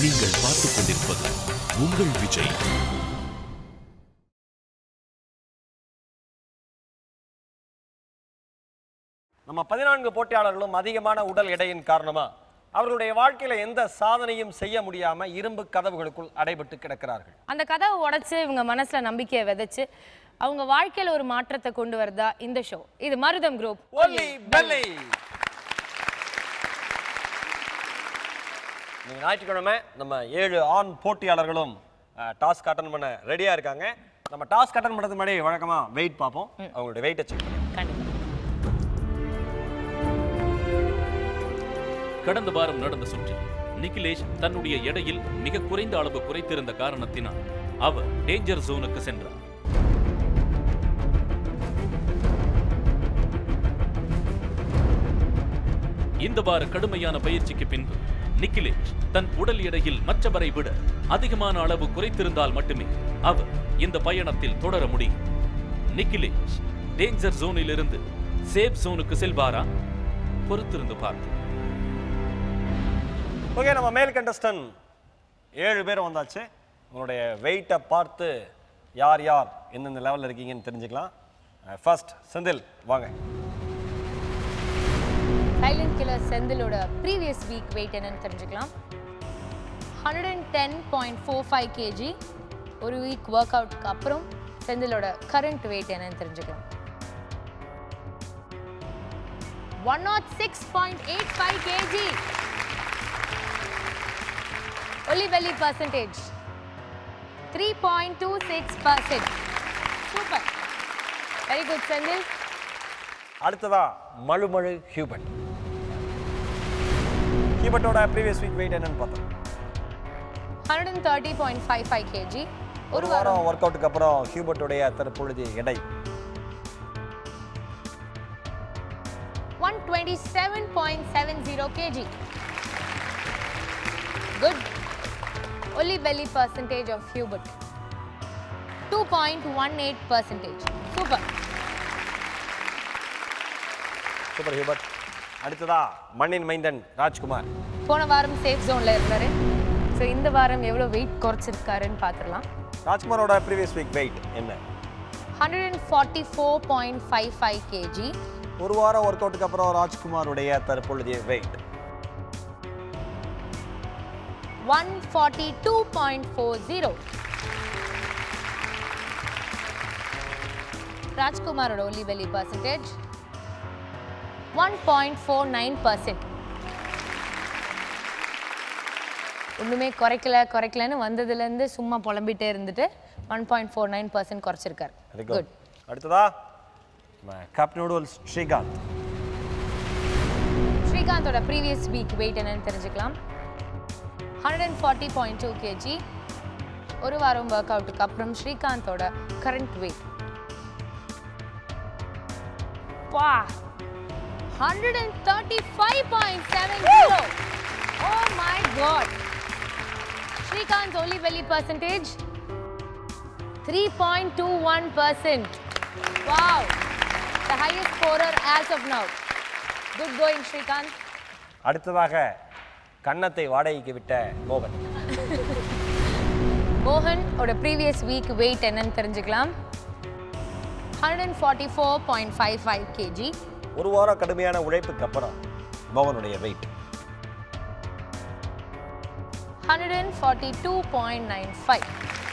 நீங்கள் பார்த்துக் கொண்டிருப்பது உங்கள் விஜய் நம்ம பதினான்கு போட்டியாளர்களும் அதிகமான உடல் எடையின் காரணமா அவர்களுடைய வாழ்க்கையில எந்த சாதனையும் செய்ய முடியாம இரும்பு கதவுகளுக்குள் அடைபட்டு கிடக்கிறார்கள் அந்த கதவை உடைச்சு இவங்க மனசுல நம்பிக்கையை விதைச்சு அவங்க வாழ்க்கையில ஒரு மாற்றத்தை கொண்டு வரதா இந்த ஷோ இது மருதம் குரூப் ஒல்லி பெல்லி இன்னைக்கு ஞாயிற்றுக்கிழமை நம்ம ஏழு ஆண் போட்டியாளர்களும் டாஸ்க் அட்டன் பண்ண ரெடியா இருக்காங்க நம்ம டாஸ்க் அட்டன் பண்ணுறதுக்கு முன்னாடி வழக்கமா வெயிட் பார்ப்போம் அவங்களுடைய வெயிட்டை செக் பண்ணி கண்டிப்பா கடந்த வாரம் நடந்த சுற்றில் நிகிலேஷ் தன்னுடைய எடையில் மிக குறைந்த அளவு குறைத்திருந்த காரணத்தினால் அவர் டேஞ்சர் ஜோனுக்கு சென்றார் இந்த வார கடுமையான பயிற்சிக்கு பின்பு நிக்கிலேஷ் தன் உடல் எடையில் மற்றவரை விட அதிகமான அளவு குறைத்திருந்தால் மட்டுமே அவர் இந்த பயணத்தில் தொடர முடியும் நிக்கிலேஷ் டேஞ்சர் ஜோனில் இருந்து சேஃப் ஜோனுக்கு செல்வாரா பொறுத்திருந்து பார்த்து ஓகே நம்ம மேல் கண்டஸ்டன் ஏழு பேர் வந்தாச்சு உங்களுடைய வெயிட்டை பார்த்து யார் யார் எந்தெந்த லெவலில் இருக்கீங்கன்னு தெரிஞ்சுக்கலாம் ஃபர்ஸ்ட் செந்தில் வாங்க சைலண்ட் கில்லர் செந்திலோட ப்ரீவியஸ் வீக் வெயிட் என்னன்னு தெரிஞ்சுக்கலாம் hundred and ten point four five KG ஒரு வீக் ஒர்க் அவுட்க்கு அப்புறம் செந்திலோட கரண்ட் வெயிட் என்னன்னு தெரிஞ்சுக்கலாம் one nought six point eight five KG ஒலி belly percentage three point two six percent super very good Senthil அடுத்ததா மழுமழு ஹியூபர்ட் ஹியூபர்ட்டோட ப்ரீவியஸ் வீக் வெயிட் என்னன்னு பார்த்தோம் hundred and thirty point five five KG ஒரு வாரம் ஒர்க் அவுட்டுக்கு அப்புறம் ஹியூபர்ட்டுடைய தற்பொழுது எடை one twenty seven point seven zero KG good ஒலி belly percentage of Hubert two point one eight percentage super super Hubert அடுத்ததா மண்ணின் மைந்தன் ராஜ்குமார் போன வாரம் சேஃப் ஜோனில் இருந்தார் ஸோ இந்த வாரம் எவ்வளோ வெயிட் குறைச்சிருக்காருன்னு பார்த்துடலாம் ராஜ்குமாரோட ப்ரீவியஸ் வீக் வெயிட் என்ன hundred and forty four point five five KG ஒரு வாரம் ஒர்க் அவுட்டுக்கு அப்புறம் ராஜ்குமாருடைய தற்பொழுதைய weight one forty two point four zero ராஜ்குமாரோட ஒலி belly percentage one point four nine percent ஒன்றுமே குறைக்கல குறைக்கலன்னு வந்ததுலேருந்து சும்மா புலம்பிட்டே இருந்துட்டு one point four nine percent குறைச்சிருக்காரு வெரி குட் குட் அடுத்ததா நம்ம கப் நூடுல்ஸ் ஸ்ரீகாந்த் ஸ்ரீகாந்தோட ப்ரீவியஸ் வீக் வெயிட் என்னன்னு தெரிஞ்சுக்கலாம் hundred and forty point two KG ஒரு வாரம் ஒர்க் அவுட்டுக்கு அப்புறம் ஸ்ரீகாந்தோட கரண்ட் வெயிட் வா hundred and thirty five point seven zero oh my god Srikanth ஒலி belly percentage three point two one percent wow the highest scorer as of now good going Srikanth அடுத்ததாக கன்னத்தை வாடகைக்கு விட்ட மோகன் மோகன் ஓட ப்ரீவியஸ் வீக் வெயிட் என்னன்னு தெரிஞ்சுக்கலாம் hundred and forty four point five five KG ஒரு வாரம் கடுமையான உழைப்புக்கு அப்புறம் மோகனுடைய weight hundred and forty two point nine five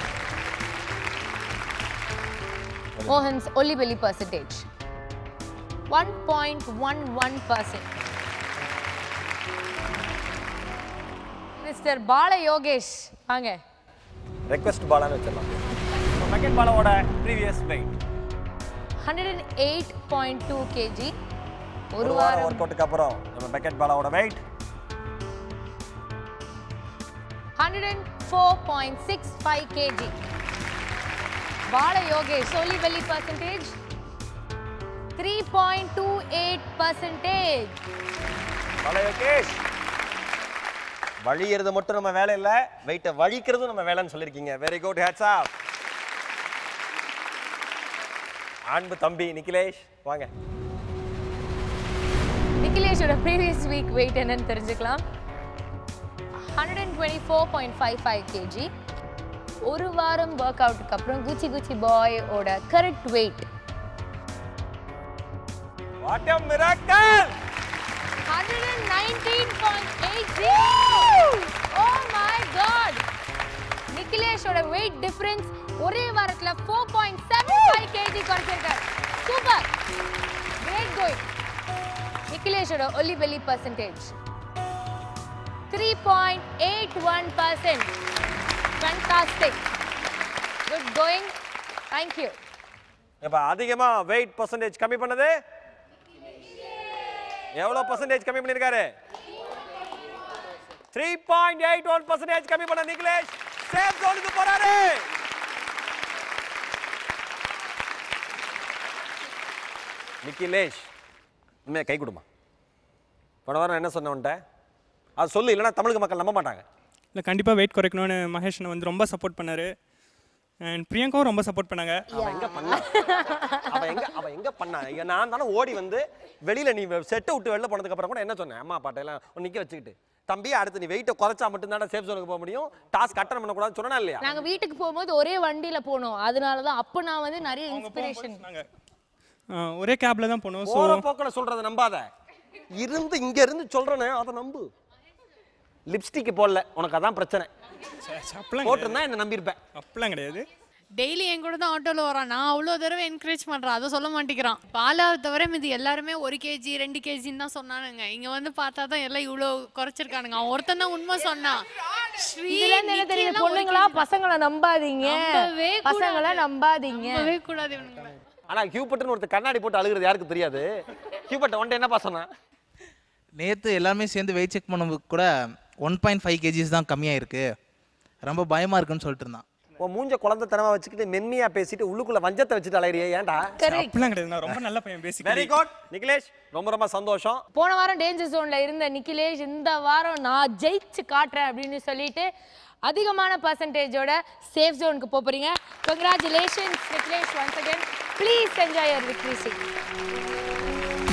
Mohan's ஒல்லி belly percentage one point one one percent mister Bala Yogesh வாங்க ரெக்வெஸ்ட் பாலான்னு வச்சிடலாம் செகண்ட் பாலாவோட previous weight hundred and eight point two KG ஒரு ஒரு வாரம் வாரம் ஒர்க் அவுட்டுக்கு அப்புறம் நம்ம பக்கெட் பாலாவோட weight hundred and four point six five KG பால யோகேஷ் ஒலி belly percentage three point two eight percentage Bala Yogesh வழியிறது மட்டும் நம்ம வேலை இல்லை வெயிட்டை வழிக்கிறதும் நம்ம வேலைன்னு சொல்லியிருக்கீங்க வெரி குட் ஹேட்ஸ் ஆப் அன்பு தம்பி நிகிலேஷ் வாங்க நிகிலேஷோட ப்ரீவியஸ் வீக் வெயிட் என்னன்னு தெரிஞ்சுக்கலாம் hundred and twenty four point five five KG ஒரு வாரம் ஒர்க் அவுட்டுக்கு அப்புறம் குச்சி குச்சி பாய் ஓட correct weight what a miracle hundred and nineteen point eight oh my god நிக்கிலேஷோட வெயிட் டிஃபரன்ஸ் ஒரே வாரத்துல four point seven five KG குறைச்சிருக்காரு சூப்பர் கிரேட் கோயிங் நிக்கிலேஷோட ஒல்லி belly percentage three point eight one percent fantastic good going thank you இப்போ அதிகமா wait percentage கம்மி பண்ணது எவ்வளவு பர்சன்டேஜ் கம்மி பண்ணிருக்காரு three point eight one percentage கம்மி பண்ண நிகிலேஷ் சேஃப் ஜோனுக்கு போறாரு நிக்கிலேஷ் உண்மையா கை கொடுமா போன வாரம் என்ன சொன்ன உன்ட்ட அது சொல்லு இல்லைன்னா தமிழுக்கு மக்கள் நம்ப மாட்டாங்க இல்லை கண்டிப்பாக வெயிட் குறைக்கணும்னு மகேஷனை வந்து ரொம்ப சப்போர்ட் பண்ணார் அண்ட் பிரியங்காவும் ரொம்ப சப்போர்ட் பண்ணாங்க அவ எங்க பண்ணா அவ எங்க அவ எங்க பண்ணா இங்க நான் தானே ஓடி வந்து வெளியில நீ செட்டை விட்டு வெளில போனதுக்கு அப்புறம் கூட என்ன சொன்னேன் அம்மா பாட்ட எல்லாம் உன்னை நிக்க வச்சுக்கிட்டு தம்பி அடுத்து நீ வெயிட்டை குறைச்சா மட்டும் தானே சேஃப் ஜோனுக்கு போக முடியும் டாஸ்க் அட்டன் பண்ண கூடாது சொன்னா இல்லையா நாங்க வீட்டுக்கு போகும்போது ஒரே வண்டியில போனோம் அதனால தான் அப்போ நான் வந்து நிறைய இன்ஸ்பிரேஷன் நாங்கள் ஒரே கேபில் தான் போனோம் ஸோ போற போக்குல சொல்றத நம்பாத இருந்து இங்க இருந்து சொல்றனே அதை நம்பு லிப்ஸ்டிக் போடல உனக்கு அதான் பிரச்சனை அப்பெல்லாம் கிடையாது. போட்டிருந்தா என்ன நம்பியிருப்பேன் அப்பெல்லாம் கிடையாது டெய்லி என் கூட தான் ஆட்டோவில் வரான் நான் அவ்வளோ தடவை என்கரேஜ் பண்ணுறேன் அதை சொல்ல மாட்டேங்கிறான் பாலாவை தவிர மீதி எல்லாருமே ஒரு கேஜி ரெண்டு கேஜின்னு தான் சொன்னானுங்க இங்கே வந்து பார்த்தா தான் எல்லாம் இவ்வளோ குறைச்சிருக்கானுங்க அவன் ஒருத்தன் தான் உண்மை சொன்னான் ஸ்ரீ, இதுல இருந்து என்ன நிக்கி தெரியுது எல்லாம் ஒரு பொண்ணுங்களா kg. பசங்களை நம்பாதீங்க நம்பவே கூடாது. பசங்களை நம்பாதீங்க நம்பவே கூடாது இவனுங்களை ஆனா கியூபட்னு ஒருத்தர் கண்ணாடி போட்டு அழுகுறது யாருக்கு தெரியாது கியூபட் ஒன்ட்ட என்னப்பா சொன்னேன் நேற்று எல்லாமே சேர்ந்து வெயிட் செக் பண்ணும்போது கூட ஒன் பாயிண்ட் ஃபைவ் கேஜிஸ் தான் கம்மியாக இருக்கு ரொம்ப பயமாக இருக்குன்னு சொல்லிட்டு இருந்தான் உன் மூஞ்ச குழந்தை தனமா வச்சுக்கிட்டு மென்மையா பேசிட்டு உள்ளுக்குள்ள வஞ்சத்தை வச்சுட்டு அலையிறியே ஏன்டா கரெக்ட் அப்பெல்லாம் கிடையாது நான் ரொம்ப நல்ல பையன் வெரி பேசிக்கலி குட் நிகிலேஷ் ரொம்ப ரொம்ப சந்தோஷம் போன வாரம் டேஞ்சர் ஜோன்ல இருந்த நிக்கிலேஷ் இந்த வாரம் நான் ஜெயிச்சு காட்டுறேன் அப்படின்னு சொல்லிட்டு அதிகமான பர்சன்டேஜோட சேஃப் ஜோனுக்கு போக போறீங்க congratulations Nikhilesh once again please enjoy your victory seat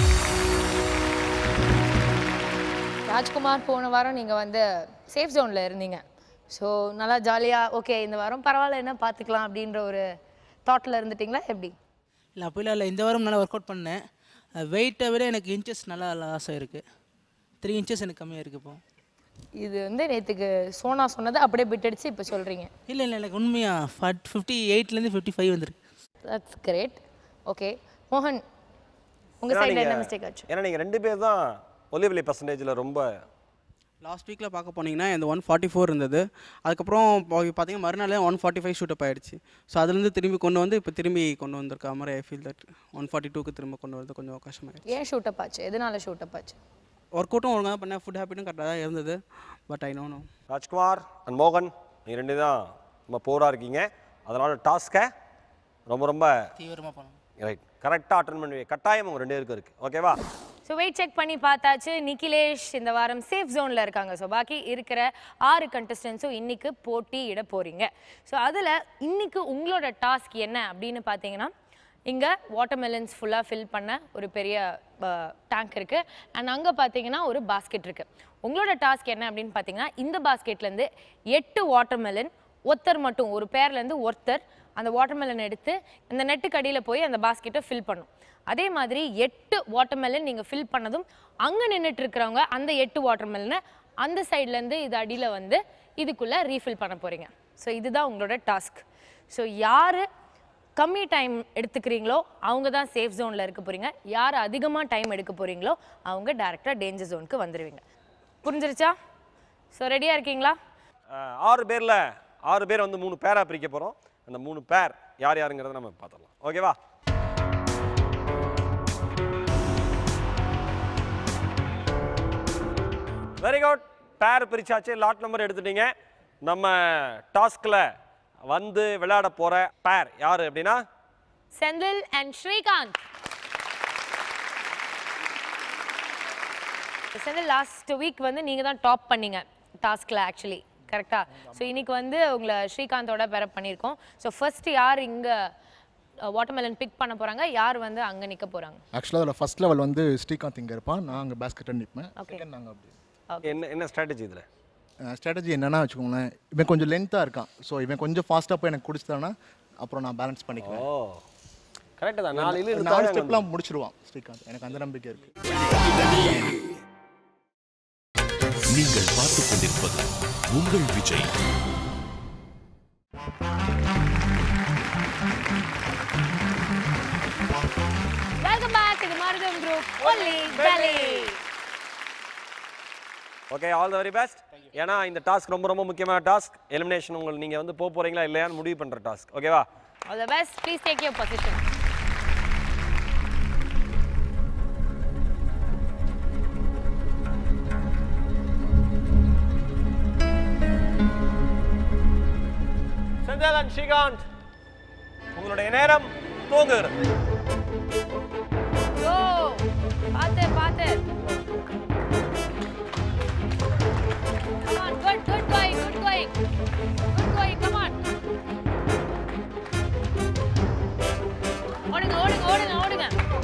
Rajkumar போன வாரம் நீங்க வந்து சேஃப் ஜோன்ல இருந்தீங்க ஸோ நல்லா ஜாலியா ஓகே இந்த வாரம் பரவாயில்ல என்ன பார்த்துக்கலாம் அப்படின்ற ஒரு தாட்ல இருந்துட்டீங்களா எப்படி இல்லை அப்படிலாம் இல்லை இந்த வாரம் நல்லா ஒர்க் அவுட் பண்ணேன் வெயிட்டை விட எனக்கு இன்ச்சஸ் நல்லா லாஸ் ஆகிருக்கு த்ரீ இன்ச்சஸ் எனக்கு கம்மியாக இருக்குது இப்போ இது வந்து நேத்துக்கு சோனா சொன்னதை அப்படியே பிட்டடிச்சு இப்போ சொல்றீங்க இல்லை இல்லை எனக்கு உண்மையாக ஃபட் ஃபிஃப்டி எயிட்லேருந்து ஃபிஃப்டி ஃபைவ் வந்துருக்கு தட்ஸ் கிரேட் ஓகே மோகன் உங்க ஏன்னா சைடுல என்ன நீங்க- மிஸ்டேக் ஆச்சு ஏன்னா நீங்க ரெண்டு பேர் தான் ஒலிவலி பர்சன்டேஜ்ல ரொம்ப லாஸ்ட் வீக்கில் பார்க்க போனீங்கன்னா இந்த ஒன் ஃபார்ட்டி ஃபோர் இருந்தது அதுக்கப்புறம் பா- பார்த்தீங்கன்னா மறுநாளே one forty five shoot up ஆயிடுச்சு ஸோ அதுலேருந்து திரும்பி கொண்டு வந்து இப்போ திரும்பி கொண்டு வந்திருக்க மாதிரி I feel that one forty டூக்கு திரும்ப கொண்டு வரது கொஞ்சம் கஷ்டமாயிடுச்சு ஏன் ஷூட் அப் ஆச்சு எதனால ஷூட் அப் ஆச்சு ஒர்க் அவுட்டும் ஒழுங்காக தான் பண்ணேன் ஃபுட் ஹேபிட்டும் கரெக்டாக தான் இருந்தது but I know no Rajkumar and மோகன் நீங்க ரெண்டு தான் ரொம்ப போரா இருக்கீங்க அதனால டாஸ்க்கை ரொம்ப ரொம்ப தீவிரமாக பண்ணணும் ரைட் கரெக்டாக அட்டன் பண்ணுவீங்க கட்டாயம் உங்க ரெண்டு பேருக்கும் இருக்கு ஓகேவா ஸோ வெயிட் செக் பண்ணி பார்த்தாச்சு நிக்கிலேஷ் இந்த வாரம் சேஃப் ஜோனில் இருக்காங்க ஸோ பாக்கி இருக்கிற ஆறு கண்டஸ்டன்ஸும் இன்னைக்கு போட்டி இட போறீங்க ஸோ அதில் இன்னைக்கு உங்களோட டாஸ்க் என்ன அப்படின்னு பார்த்தீங்கன்னா இங்கே வாட்டர்மெலன்ஸ் ஃபுல்லாக ஃபில் பண்ண ஒரு பெரிய டேங்க் இருக்குது அண்ட் அங்கே பார்த்தீங்கன்னா ஒரு பாஸ்கெட் இருக்குது உங்களோட டாஸ்க் என்ன அப்படின்னு பார்த்தீங்கன்னா இந்த பாஸ்கெட்லேருந்து எட்டு வாட்டர்மெலன் ஒருத்தர் மட்டும் ஒரு பேர்லேருந்து ஒருத்தர் அந்த வாட்டர்மெலன் எடுத்து இந்த நெட்டுக்கு அடியில் போய் அந்த பாஸ்கெட்டை ஃபில் பண்ணும் அதே மாதிரி எட்டு வாட்டர்மெலன் நீங்கள் ஃபில் பண்ணதும் அங்கே நின்றுட்டு இருக்கிறவங்க அந்த எட்டு வாட்டர்மெலனை அந்த சைட்லேருந்து இது அடியில் வந்து இதுக்குள்ளே ரீஃபில் பண்ண போகிறீங்க ஸோ இதுதான் உங்களோட டாஸ்க் ஸோ யார் கம்மி டைம் எடுத்துக்கிறீங்களோ அவங்க தான் சேஃப் ஜோனில் இருக்க போகிறீங்க யார் அதிகமாக டைம் எடுக்க போகிறீங்களோ அவங்க டேரெக்டாக டேஞ்சர் ஜோனுக்கு வந்துடுவீங்க புரிஞ்சிருச்சா ஸோ ரெடியாக இருக்கீங்களா அஹ், ஆறு பேர்ல ஆறு பேர் வந்து மூணு பேரா பிரிக்க போறோம் அந்த மூணு பேர் யார் யாருங்கிறத நம்ம பார்த்துடலாம் ஓகேவா வெரி குட் பேர் பிரிச்சாச்சு லாட் நம்பர் எடுத்துட்டீங்க நம்ம டாஸ்க்ல வந்து விளையாட போற பேர் யாரு அப்படின்னா Senthil and Srikanth Senthil last week வந்து நீங்கள் தான் டாப் பண்ணீங்க டாஸ்கில் ஆக்சுவலி கரெக்டா ஸோ இன்னைக்கு வந்து உங்களை ஸ்ரீகாந்தோட பேரப் பண்ணியிருக்கோம் ஸோ ஃபர்ஸ்ட் யார் இங்கே வாட்டர்மெலன் பிக் பண்ண போகிறாங்க யார் வந்து அங்கே நிற்க போகிறாங்க ஆக்சுவலாக அதில் ஃபர்ஸ்ட் லெவல் வந்து ஸ்ரீகாந்த் இங்கே இருப்பான் நான் அங்கே பேஸ்கெட்டாக நிற்பேன் Okay. செகண்ட் நாங்கள் அப்படி என்ன என்ன ஸ்ட்ராட்டஜி இதுல ஸ்ட்ராட்டஜி என்னன்னா வச்சுக்கோங்களேன் இவன் கொஞ்சம் லென்த்தாக இருக்கான் ஸோ இவன் கொஞ்சம் ஃபாஸ்ட்டாக போய் எனக்கு குடிச்சிட்டானா அப்புறம் நான் பேலன்ஸ் பண்ணிக்குவேன் ஓ கரெக்ட் தான் நாலு இழு நாலு இழுத்தாலே ஸ்டெப்லாம் முடிச்சிருவான் ஸ்ரீகாந்த் எனக்கு அந்த நம்பிக்கை இருக்கு நீங்கள் பார்த்துக் கொண்டிருப்பது உங்கள் விஜய் வெல்கம் பேக் இது மார்க்கம் குரூப் ஒன்லி வேலி okay all the very best ஏன்னா இந்த டாஸ்க் ரொம்ப ரொம்ப முக்கியமான டாஸ்க் எலிமினேஷன் உங்களுக்கு நீங்கள் வந்து போக போகிறீங்களா இல்லையான்னு முடிவு பண்ணுற டாஸ்க் ஓகேவா all the best please take your position Senthil and Srikanth உங்களுடைய நேரம் தூங்குகிறது கோ பாத்து பாத்து Come on, good, good going, good going. Good going, come on. ஓடுங்க ஓடுங்க ஓடுங்க ஓடுங்க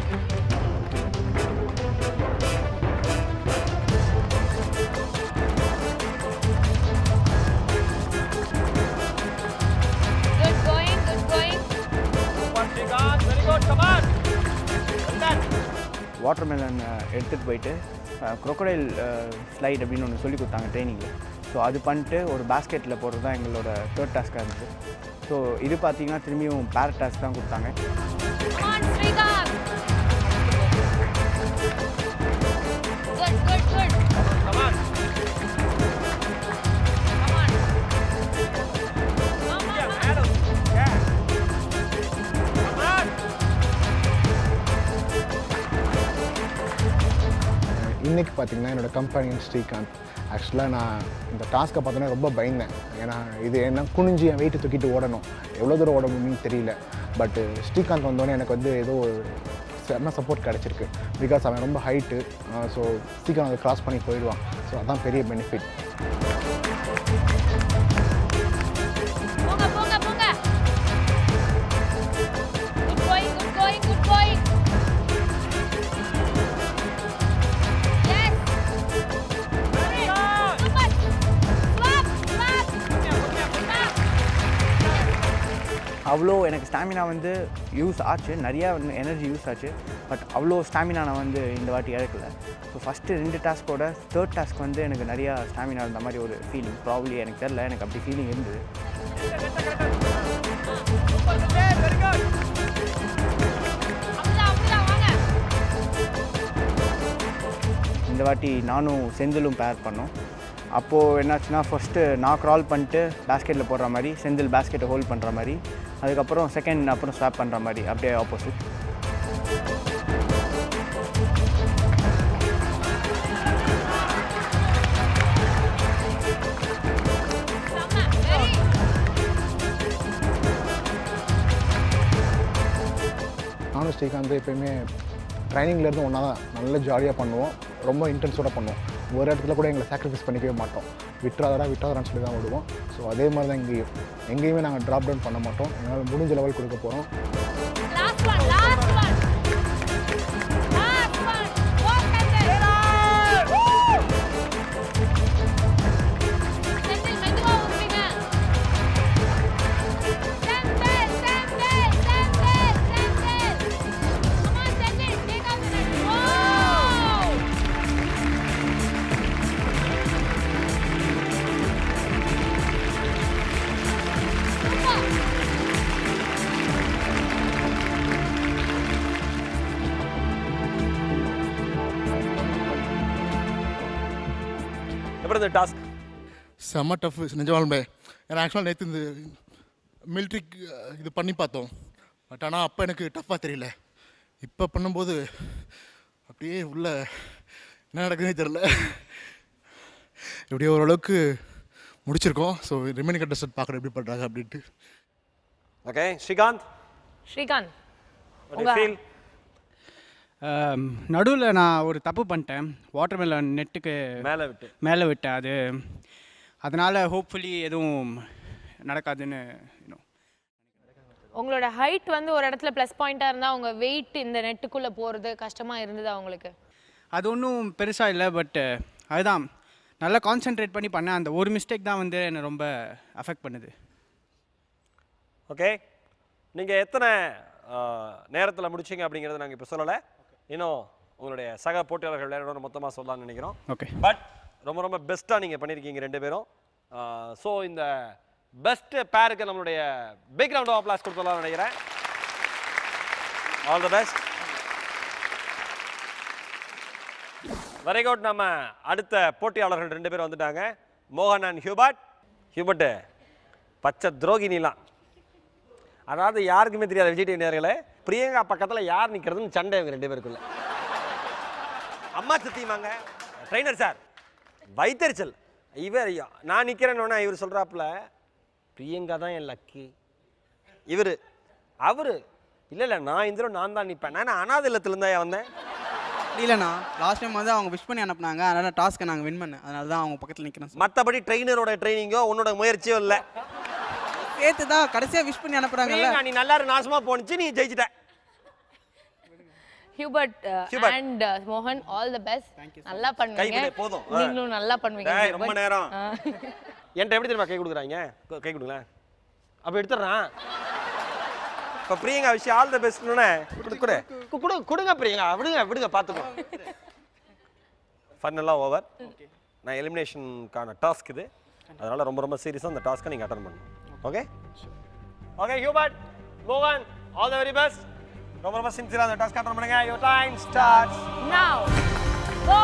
Good going, good going. Srikanth very good come on watermelon எடுத்துகிட்டு போயிட்டு crocodile ஸ்லைட் அப்படின்னு ஒன்று சொல்லி கொடுத்தாங்க ட்ரைனிங்கில் ஸோ அது பண்ணிட்டு ஒரு பேஸ்கெட்டில் போடுறது தான் எங்களோட தேர்ட் டாஸ்க்காக இருந்துச்சு ஸோ இது பார்த்தீங்கன்னா திரும்பியும் பேரட் டாஸ்க் தான் கொடுத்தாங்க Come on, Srikanth. Good, good, good. Come on. Come on. Yeah, Adam. Yeah. Come on. இன்னைக்கு பார்த்தீங்கன்னா என்னோட கம்பெனியன் ஸ்ரீகாந்த் ஆக்சுவலாக நான் இந்த டாஸ்க்கை பார்த்தோன்னா ரொம்ப பயந்தேன் ஏன்னா இது என்ன குனிஞ்சு என் வெயிட்டு தூக்கிட்டு ஓடணும் எவ்வளோ தூரம் ஓட முடியும்னு தெரியல பட் ஸ்ரீகாந்த் வந்தோடனே எனக்கு வந்து ஏதோ ஒரு செம்ம சப்போர்ட் கிடச்சிருக்கு பிகாஸ் அவன் ரொம்ப ஹைட்டு ஸோ சீக்கிரம் அதை கிராஸ் பண்ணி போயிடுவான் ஸோ அதான் பெரிய பெனிஃபிட் போங்க போங்க போங்க good going good going good going yes super slap slap அவ்வளோ எனக்கு ஸ்டாமினா வந்து யூஸ் ஆச்சு நிறையா எனர்ஜி யூஸ் ஆச்சு பட் அவ்வளோ ஸ்டாமினா நான் வந்து இந்த வாட்டி இழக்கல ஸோ ஃபஸ்ட்டு ரெண்டு டாஸ்க்கோட தேர்ட் டாஸ்க் வந்து எனக்கு நிறையா ஸ்டாமினா இருந்த மாதிரி ஒரு ஃபீலிங் ப்ராப்ளி எனக்கு தெரில எனக்கு அப்படி ஃபீலிங் இருந்தது அப்படிதான் அப்படிதான் வாங்க இந்த வாட்டி நானும் செந்திலும் பேர் பண்ணோம் அப்போது என்னாச்சுன்னா ஃபஸ்ட்டு நான் க்ரால் பண்ணிட்டு பேஸ்கெட்டில் போடுற மாதிரி செந்தில் பேஸ்கெட்டை ஹோல்ட் பண்ணுற மாதிரி அதுக்கப்புறம் செகண்ட் அப்புறம் ஸ்வாப் பண்ணுற மாதிரி அப்படியே ஆப்போசிட் நானும் ஸ்ரீகாந்த் எப்பயுமே ட்ரைனிங்லேருந்து ஒன்றா தான் நல்ல ஜாலியாக பண்ணுவோம் ரொம்ப இன்டென்ஸோட பண்ணுவோம் ஒரு இடத்துல கூட எங்களை சாக்ரிஃபைஸ் பண்ணிக்கவே மாட்டோம் விட்டுறாதடா விட்டாதடான்னு சொல்லி தான் விடுவோம் ஸோ அதே மாதிரி தான் இங்கேயும் எங்கேயுமே நாங்கள் ட்ராப் டவுன் பண்ண மாட்டோம் எங்களால் முடிஞ்ச லெவல் கொடுக்க போகிறோம் last one last one last one walk and Senthil மெதுவா ஊத்துங்க Senthil Senthil Senthil Senthil come on Senthil take out the net wow எப்படி இந்த டாஸ்க் செம்ம டஃப் நிஜமாலுமே ஏன்னா ஆக்சுவலாக நேற்று இந்த மிலிட்ரி இது பண்ணி பார்த்தோம் பட் ஆனால் அப்போ எனக்கு டஃப்பாக தெரியல இப்போ பண்ணும்போது அப்படியே உள்ள என்ன நடக்குதுன்னே தெரில இப்படியே ஓரளவுக்கு முடிச்சிருக்கோம் ஸோ ரிமைனிங் கண்டஸ்டன்ட் பார்க்குறேன் எப்படி பண்ணுறாங்க அப்படின்ட்டு okay Srikanth Srikanth what do you feel நடுவில் நான் ஒரு தப்பு பண்ணிட்டேன் வாட்டர் மெலன் நெட்டுக்கு மேலே விட்டு மேலே விட்டேன் அது அதனால் ஹோப்ஃபுல்லி எதுவும் நடக்காதுன்னு you know. உங்களோட ஹைட் வந்து ஒரு இடத்துல ப்ளஸ் பாயிண்டா இருந்தா உங்க வெயிட் இந்த நெட்டுக்குள்ள போறது கஷ்டமா இருந்ததா உங்களுக்கு அது ஒன்றும் பெருசாக இல்லை பட் அதுதான் நல்லா கான்சென்ட்ரேட் பண்ணி பண்ணேன் அந்த ஒரு மிஸ்டேக் தான் வந்து என்னை ரொம்ப அஃபெக்ட் பண்ணுது ஓகே நீங்கள் எத்தனை நேரத்தில் முடிச்சீங்க அப்படிங்கிறத நாங்கள் இப்போ சொல்லலை இன்னும் உங்களுடைய சக போட்டியாளர்கள் விளையாடணும் மொத்தமாக சொல்லலாம்னு நினைக்கிறோம் ஓகே பட் ரொம்ப ரொம்ப பெஸ்ட்டாக நீங்கள் பண்ணியிருக்கீங்க ரெண்டு பேரும் ஸோ இந்த பெஸ்ட் பேருக்கு நம்மளுடைய பிக் ரவுண்ட் ஆஃப் அப்ளாஸ் கொடுத்துடலாம்னு நினைக்கிறேன் all the best very good நம்ம அடுத்த போட்டியாளர்கள் ரெண்டு பேரும் வந்துட்டாங்க மோகன் அண்ட் ஹியூபர்ட் ஹியூபர்ட் பச்சை துரோகினிலாம் அதாவது யாருக்குமே தெரியாது விஜய் டிவி நேர்களே பிரியங்கா பக்கத்தில் யார் நிற்கிறதுன்னு சண்டை இவங்க ரெண்டு பேருக்குள்ள அம்மா சத்தியமாங்க ட்ரைனர் சார் வைத்தறிச்சல் இவர் நான் நிற்கிறேன்னு இவர் சொல்கிறாப்புல பிரியங்கா தான் என் லக்கி இவர் அவர் இல்லை இல்லை நான் இந்த தடவை நான் தான் நிற்பேன் நான் அனாதை இல்லத்துலேருந்தா வந்தேன் இல்லைண்ணா லாஸ்ட் டைம் வந்து அவங்க விஷ் பண்ணி அனுப்புனாங்க அதனால டாஸ்க்கை நாங்கள் வின் பண்ணேன் அதனால தான் அவங்க பக்கத்தில் நிற்கிறேன் மற்றபடி ட்ரெயினரோட ட்ரைனிங்கோ உன்னோட முயற்சியோ இல்லை சேர்த்து தான் கடைசியாக விஷ் பண்ணி அனுப்புகிறாங்கல்ல பிரியங்கா, நீ நல்லா இரு, நாசமா போனுச்சு நீ ஜெயிச்சிட்ட ஹியூபர்ட் Hubert. அண்ட் மோகன் ஆல் தி பெஸ்ட் நல்லா கை பண்ணுவீங்க கொடு, போதும். ஆ. நீங்களும் நல்லா பண்ணுவீங்க டேய், ரொம்ப Hubert. நேரம். ஆ. என்கிட்ட எப்படி தெரியுமா கை கொடுக்குறாங்க கொ- கை கொடுங்களேன் அப்போ எடுத்துடுறான் இப்போ பிரியங்கா விஷயம் ஆல் த பெஸ்ட்னு கொடு கொடு கு- கொடு கொடுங்க பிரியங்கா விடுங்க விடுங்க பார்த்துக்கோ ஃபன் எல்லாம் ஓவர் நான் எலிமினேஷனுக்கான டாஸ்க் இது அதனால ரொம்ப ரொம்ப சீரியஸாக அந்த டாஸ்க்கை நீங்கள் அட்டன் பண்ணணும் ஓகே ஓகே ஹியூபர்ட் மோகன் ஆல் த வெரி பெஸ்ட் ரொம்ப ரொம்ப சின்சியராக அந்த டாஸ்க் அட்டன் பண்ணுங்க your time starts Now, go.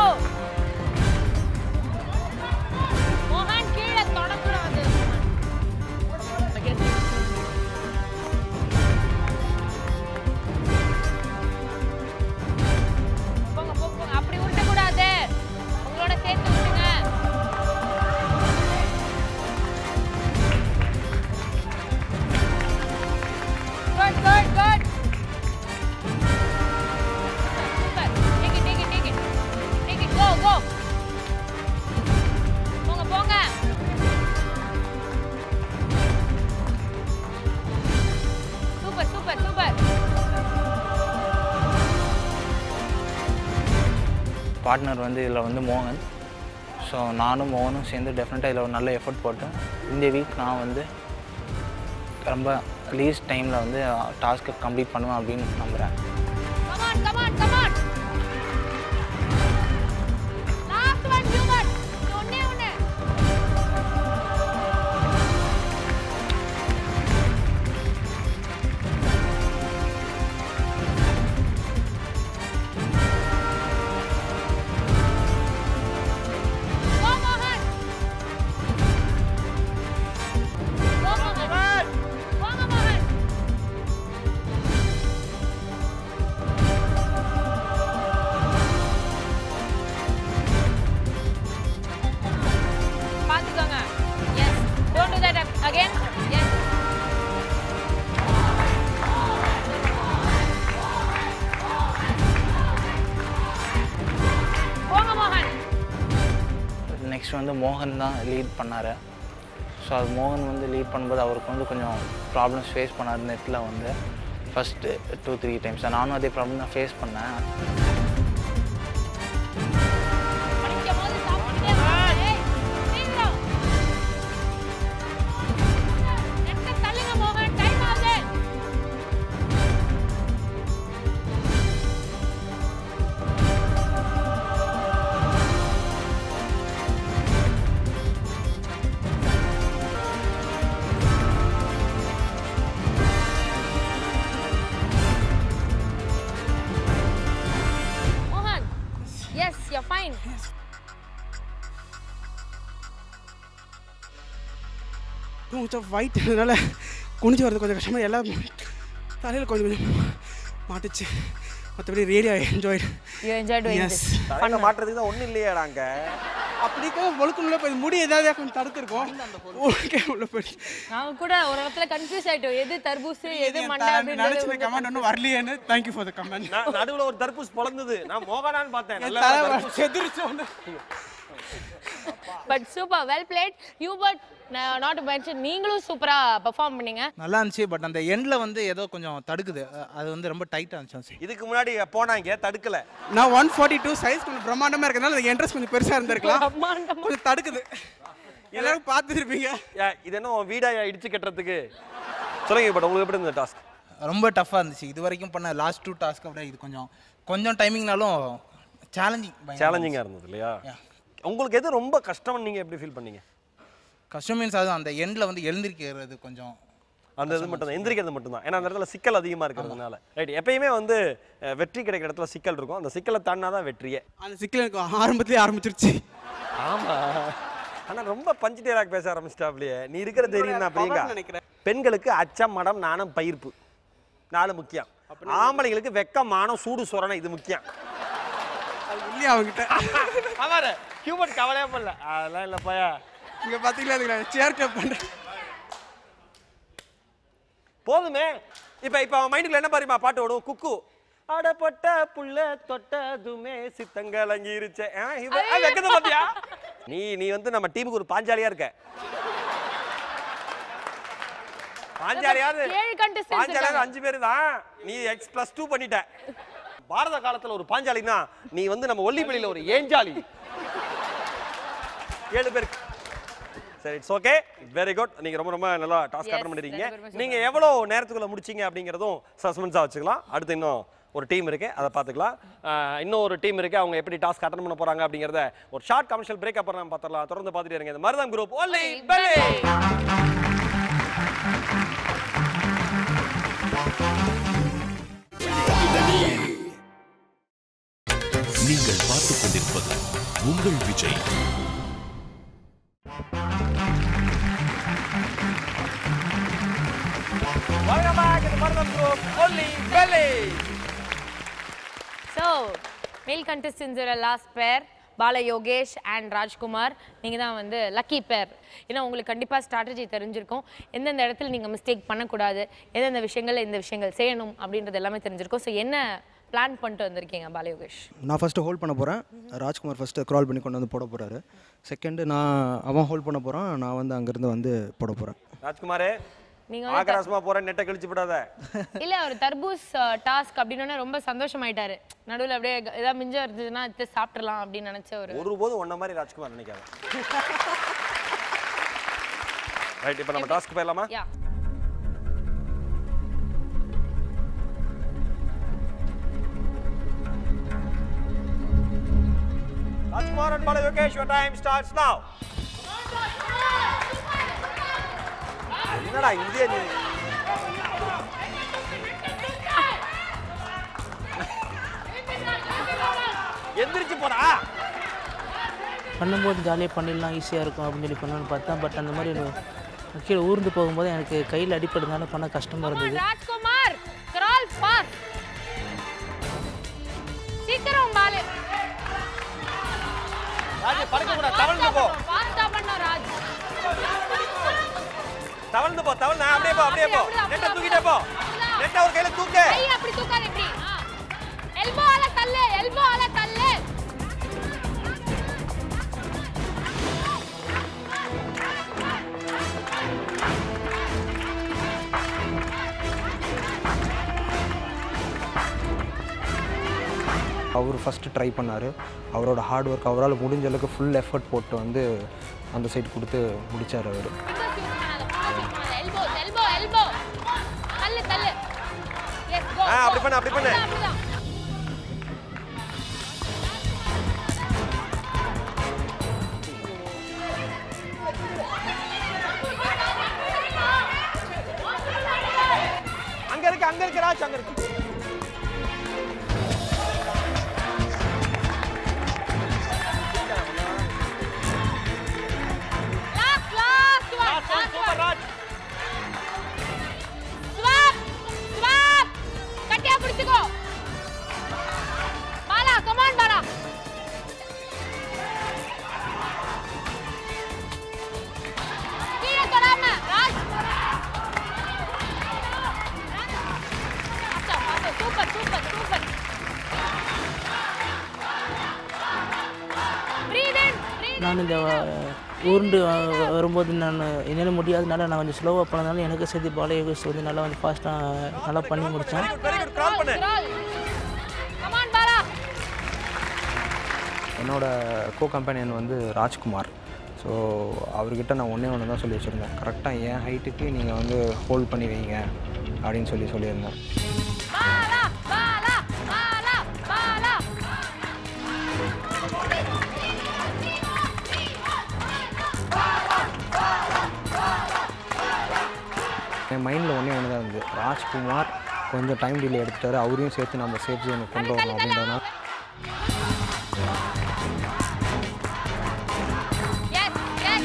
மோகன் கீழே தொடக்கூடாது போங்க போங்க போங்க. அப்படி உருட்டக்கூடாது உங்களோட சேர்த்து விட்டுங்க Good, good, good. Super. Take it, take it, take it. Take it, go, go. போங்க போங்க சூப்பர் சூப்பர் சூப்பர் பார்ட்னர் வந்து இதில் வந்து மோகன் ஸோ நானும் மோகனும் சேர்ந்து டெஃபினட்டாக இதில் ஒரு நல்ல எஃபர்ட் போட்டேன் இந்த வீக் நான் வந்து ரொம்ப லீஸ்ட் டைமில் வந்து டாஸ்க்கை கம்ப்ளீட் பண்ணுவேன் அப்படின்னு நம்புகிறேன் Come on, come on, come on. Last one, Hubert. ஒண்ணே ஒண்ணு. Go, Mohan. Go, Mohan. போங்க, மோகன். பாத்துக்கோங்க yes don't do that again yes போங்க மோகன் நெக்ஸ்ட் வந்து மோகன் தான் லீட் பண்ணார் ஸோ அது மோகன் வந்து லீட் பண்ணும்போது அவருக்கு வந்து கொஞ்சம் ப்ராப்ளம்ஸ் ஃபேஸ் பண்ணார் நெட்டில் வந்து ஃபஸ்ட்டு டூ த்ரீ டைம்ஸ் நானும் அதே ப்ராப்ளம் தான் ஃபேஸ் பண்ணேன் படிக்கும் போது சாப்பிட்டுட்டே வா. ஏய், சீக்கிரம். நெட்டை தள்ளுங்க மோகன் டைம் ஆகுது மோகன் எஸ் யூ ஃபைன் கொஞ்சம் ஒயிட் அதனால குனிஞ்சு வரது கொஞ்சம் கஷ்டமாக எல்லாம் தலையில் கொஞ்சம் கொஞ்சம் மாட்டுச்சு மற்றபடி ரேடியா enjoy you enjoy doing yes this தலையில மாட்டுறதுக்கு தான் ஒன்றும் இல்லையாடா அங்க அப்படிக்கா ஒழுக்கணும்ல போய் முடி ஏதாவது கொஞ்சம் தடுத்துருக்கோம் ஒழுக்கே உள்ள போய் நாங்க கூட ஒரு இடத்துல கன்ஃபியூஸ் ஆயிட்டோம் எது தர்பூஸ் எது மண்டை நினச்சி அப்படின்னு கமெண்ட் ஒன்றும் வரலையேன்னு தேங்க்யூ ஃபார் த கமெண்ட் நான் நடுவுல ஒரு தர்பூஸ் பொழந்தது நான் மோகனான்னு பார்த்தேன் நல்ல தலை தர்பூஸ். செதுரிச்சு ஒன்று but super well played Hubert not mention நீங்களும் சூப்பரா பெர்ஃபார்ம் பண்ணீங்க நல்லா இருந்துச்சு பட் அந்த எண்டில் வந்து ஏதோ கொஞ்சம் தடுக்குது அ- அது வந்து ரொம்ப டைட்டாக இருந்துச்சு இதுக்கு முன்னாடி போனாங்க தடுக்கல நான் ஒன் ஃபார்ட்டி டூ சைஸ் கொஞ்சம் பிரம்மாண்டமாக இருக்கிறதுனால அந்த என்ட்ரன்ஸ் கொஞ்சம் பெருசாக இருந்திருக்கலாம் கொஞ்சம் தடுக்குது எல்லாரும் பார்த்துருப்பீங்க ஏ, இது என்ன உன் வீடா இடிச்சு கட்டுறதுக்கு சொல்லுங்க பட் உங்களுக்கு எப்படி இருந்த டாஸ்க் ரொம்ப டஃப்பாக இருந்துச்சு இது வரைக்கும் பண்ண லாஸ்ட் டூ டாஸ்க்கு விட இது கொஞ்சம் கொஞ்சம் டைமிங்னாலும் சேலஞ்சிங் சேலஞ்சிங்காக இருந்தது இல்லையா உங்களுக்கு எது ரொம்ப கஷ்டம்னு நீங்க எப்படி ஃபீல் பண்ணீங்க கஷ்டம் மீன்ஸ் அதுவும் அந்த எண்டில் வந்து எழுந்திருக்கிறது கொஞ்சம் அந்த இது மட்டும் தான் எந்திரிக்கிறது மட்டும் தான் ஏன்னா அந்த இடத்துல சிக்கல் அதிகமாக இருக்கிறதுனால ரைட் எப்பயுமே வந்து அஹ், வெற்றி கிடைக்கிற இடத்துல சிக்கல் இருக்கும் அந்த சிக்கலை தாண்டினா தான் வெற்றியே அந்த சிக்கல் எனக்கு ஆரம்பத்திலே ஆரம்பிச்சிருச்சு ஆமா ஆனா ரொம்ப பஞ்சு டேலாக் பேச ஆரம்பிச்சிட்டாப்லையே நீ இருக்கிற தைரியம் தான் பிரியங்கா நினைக்கிறேன். பெண்களுக்கு அச்சம் மடம் நாணம் பயிர்ப்பு நாலு முக்கியம் ஆம்பளைங்களுக்கு வெக்கம் மானம் சூடு சொரணை இது முக்கியம் அது இல்லையா அவங்ககிட்ட ஆமாரு ஹியூமன் கவலையே பண்ணல அதெல்லாம் இல்லைப்பாயா இங்கே பார்த்தீங்களா அதுக்கு சேர் கிளப் பண்ணுறேன் போதுமே இப்ப இப்ப அவன் மைண்டுக்குள்ள என்ன பாருமா பாட்டு ஓடும் குக்கு அடப்பட்ட புள்ள தொட்டதுமே சித்தங்கலங்கிருச்சே ஆ, இவ- ஆ, வெக்கத்தை பாத்தியா நீ நீ வந்து நம்ம டீமுக்கு ஒரு பாஞ்சாலியா இருக்க பாஞ்சாலியாவது ஏழு contestants பாஞ்சாலியாவது இருக்காங்க. அஞ்சு பேர் தான் நீ எக்ஸ் பிளஸ் டூ பண்ணிட்ட பாரத காலத்துல ஒரு பாஞ்சாலினா நீ வந்து நம்ம ஒல்லிப்பள்ளியில ஒரு ஏஞ்சாலி ஏழு பேருக்கு சரி இட்ஸ் ஓகே வெரி குட் நீங்க ரொம்ப ரொம்ப நல்லா டாஸ்க் Yes, அட்டன் பண்ணிருக்கீங்க ரெண்டு பேருமே நீங்க எவ்வளவு நேரத்துக்குள்ள முடிச்சீங்க அப்படிங்கறதும் சஸ்பென்ஸா வச்சுக்கலாம் அடுத்து இன்னும் ஒரு டீம் இருக்கு அதை பார்த்துக்கலாம் ஆஹ், இன்னும் ஒரு டீம் இருக்கு அவங்க எப்படி டாஸ்க் அட்டன் பண்ண போறாங்க அப்படிங்கறத ஒரு ஷார்ட் கமர்ஷியல் பிரேக் அப்புறம் பார்த்துடலாம் தொடர்ந்து பார்த்துட்டே இருங்க இந்த மருதம் குரூப் ஒல்லி பெல்லி நீங்கள் பார்த்துக் கொண்டிருப்பது உங்கள் விஜய் welcome back இந்த மருதம் குரூப் ஒல்லி பெல்லி ஸோ மேல் கண்டஸ்டன்ஸோட லாஸ்ட் பேர் பால யோகேஷ் அண்ட் ராஜ்குமார் நீங்கள் தான் வந்து லக்கி பேர் ஏன்னா உங்களுக்கு கண்டிப்பாக ஸ்ட்ராட்டஜி தெரிஞ்சிருக்கும் எந்தெந்த இடத்துல நீங்கள் மிஸ்டேக் பண்ணக்கூடாது எந்தெந்த விஷயங்கள் இந்த விஷயங்கள் செய்யணும் அப்படின்றது எல்லாமே தெரிஞ்சிருக்கும் ஸோ என்ன பிளான் பண்ணிட்டு வந்திருக்கீங்க பால யோகேஷ் நான் ஃபஸ்ட்டு ஹோல்ட் பண்ண போகிறேன் ராஜ்குமார் ஃபஸ்ட்டு க்ரால் பண்ணி கொண்டு வந்து போட போகிறாரு செகண்டு நான் அவன் ஹோல்ட் பண்ண போகிறான் நான் வந்து அங்கேருந்து வந்து போட போகிறேன் ராஜ்குமாரே நீங்க வந்து ஆகராசமா போற நெட்டை கழிச்சு விடாத இல்ல அவர் தர்பூஸ் டாஸ்க் அப்படின்னு ரொம்ப சந்தோஷமாயிட்டாரு நடுவுல அப்படியே க- ஏதாவது மிஞ்சம் இருந்ததுன்னா எடுத்து சாப்பிட்றலாம் அப்படின்னு நினைச்ச ஒரு ஒருபோதும் ஒன்ன மாதிரி ராஜ்குமார் நினைக்காத ரைட் இப்போ நம்ம டாஸ்க் போயிடலாமா யா Rajkumar and Bala Yogesh, your time starts now. என்னடா இந்திய நீ எந்திரிச்சு போடா பண்ணும்போது ஜாலியாக பண்ணிடலாம் ஈஸியாக இருக்கும் அப்படின்னு சொல்லி பண்ணலான்னு பார்த்தேன் பட் அந்த மாதிரி ஒரு கீழே ஊர்ந்து போகும்போது எனக்கு கையில் அடிப்படுறதுனால பண்ண கஷ்டமாக இருந்தது ராஜ்குமார் கிரால் ஃபாஸ்ட் சீக்கிரம் பாலு ராஜ் படுக்க கூடாது தவழ்ந்து போ ஃபாஸ்டா பண்ண ராஜ் தவழ்ந்து போ தவழ்ந்து ஆ, அப்படியே போ அப்படியே போ நெட்டை தூக்கிட்டே போ நெட்டை ஒரு கையில தூக்கு கை அப்படி தூக்காத இப்படி எல்போ ஆல தள்ளு எல்போ ஆல தள்ளு அவர் ஃபஸ்ட்டு ட்ரை பண்ணார் அவரோட ஹார்ட் ஒர்க் அவரால் முடிஞ்ச அளவுக்கு ஃபுல் எஃபர்ட் போட்டு வந்து அந்த சைடு கொடுத்து முடிச்சார் அவர் எல்போ எல்போ எல்போ தள்ளு தள்ளு எஸ் கோ ஆ, அப்படி பண்ணு, அப்படி பண்ணு. அப்படிதான் அங்க இருக்கு அங்க இருக்கு ராஜ் அங்க இருக்கு last last one super Raj swap swap கட்டியா பிடிச்சுக்கோ பாலா கமான் பாலா கீழே தொடாம Raj super super super breathe in breathe நான் இந்த உருண்டு வ- வரும்போது நான் என்னால் முடியாதனால நான் கொஞ்சம் ஸ்லோவாக போனதுனால எனக்கு சேர்த்து பால யோகேஷ் வந்து நல்லா வந்து ஃபாஸ்ட்டாக நல்லா பண்ணி முடித்தேன் கமான் பாலா என்னோட கோ கம்பெனியன் வந்து ராஜ்குமார் ஸோ அவர்கிட்ட நான் ஒன்றே ஒன்று தான் சொல்லி வச்சுருந்தேன் கரெக்டாக என் ஹைட்டுக்கு நீங்கள் வந்து ஹோல்ட் பண்ணி வைங்க அப்படின்னு சொல்லி சொல்லியிருந்தேன் பாலா பாலா பாலா பாலா என் மைண்டில் ஒன்றே ஒன்று தான் இருந்தது ராஜ்குமார் கொஞ்சம் டைம் டிலே எடுத்துட்டாரு அவரையும் சேர்த்து நம்ம சேஃப் ஜோனுக்கு கொண்டு வரணும் அப்படின்றதுனால yes yes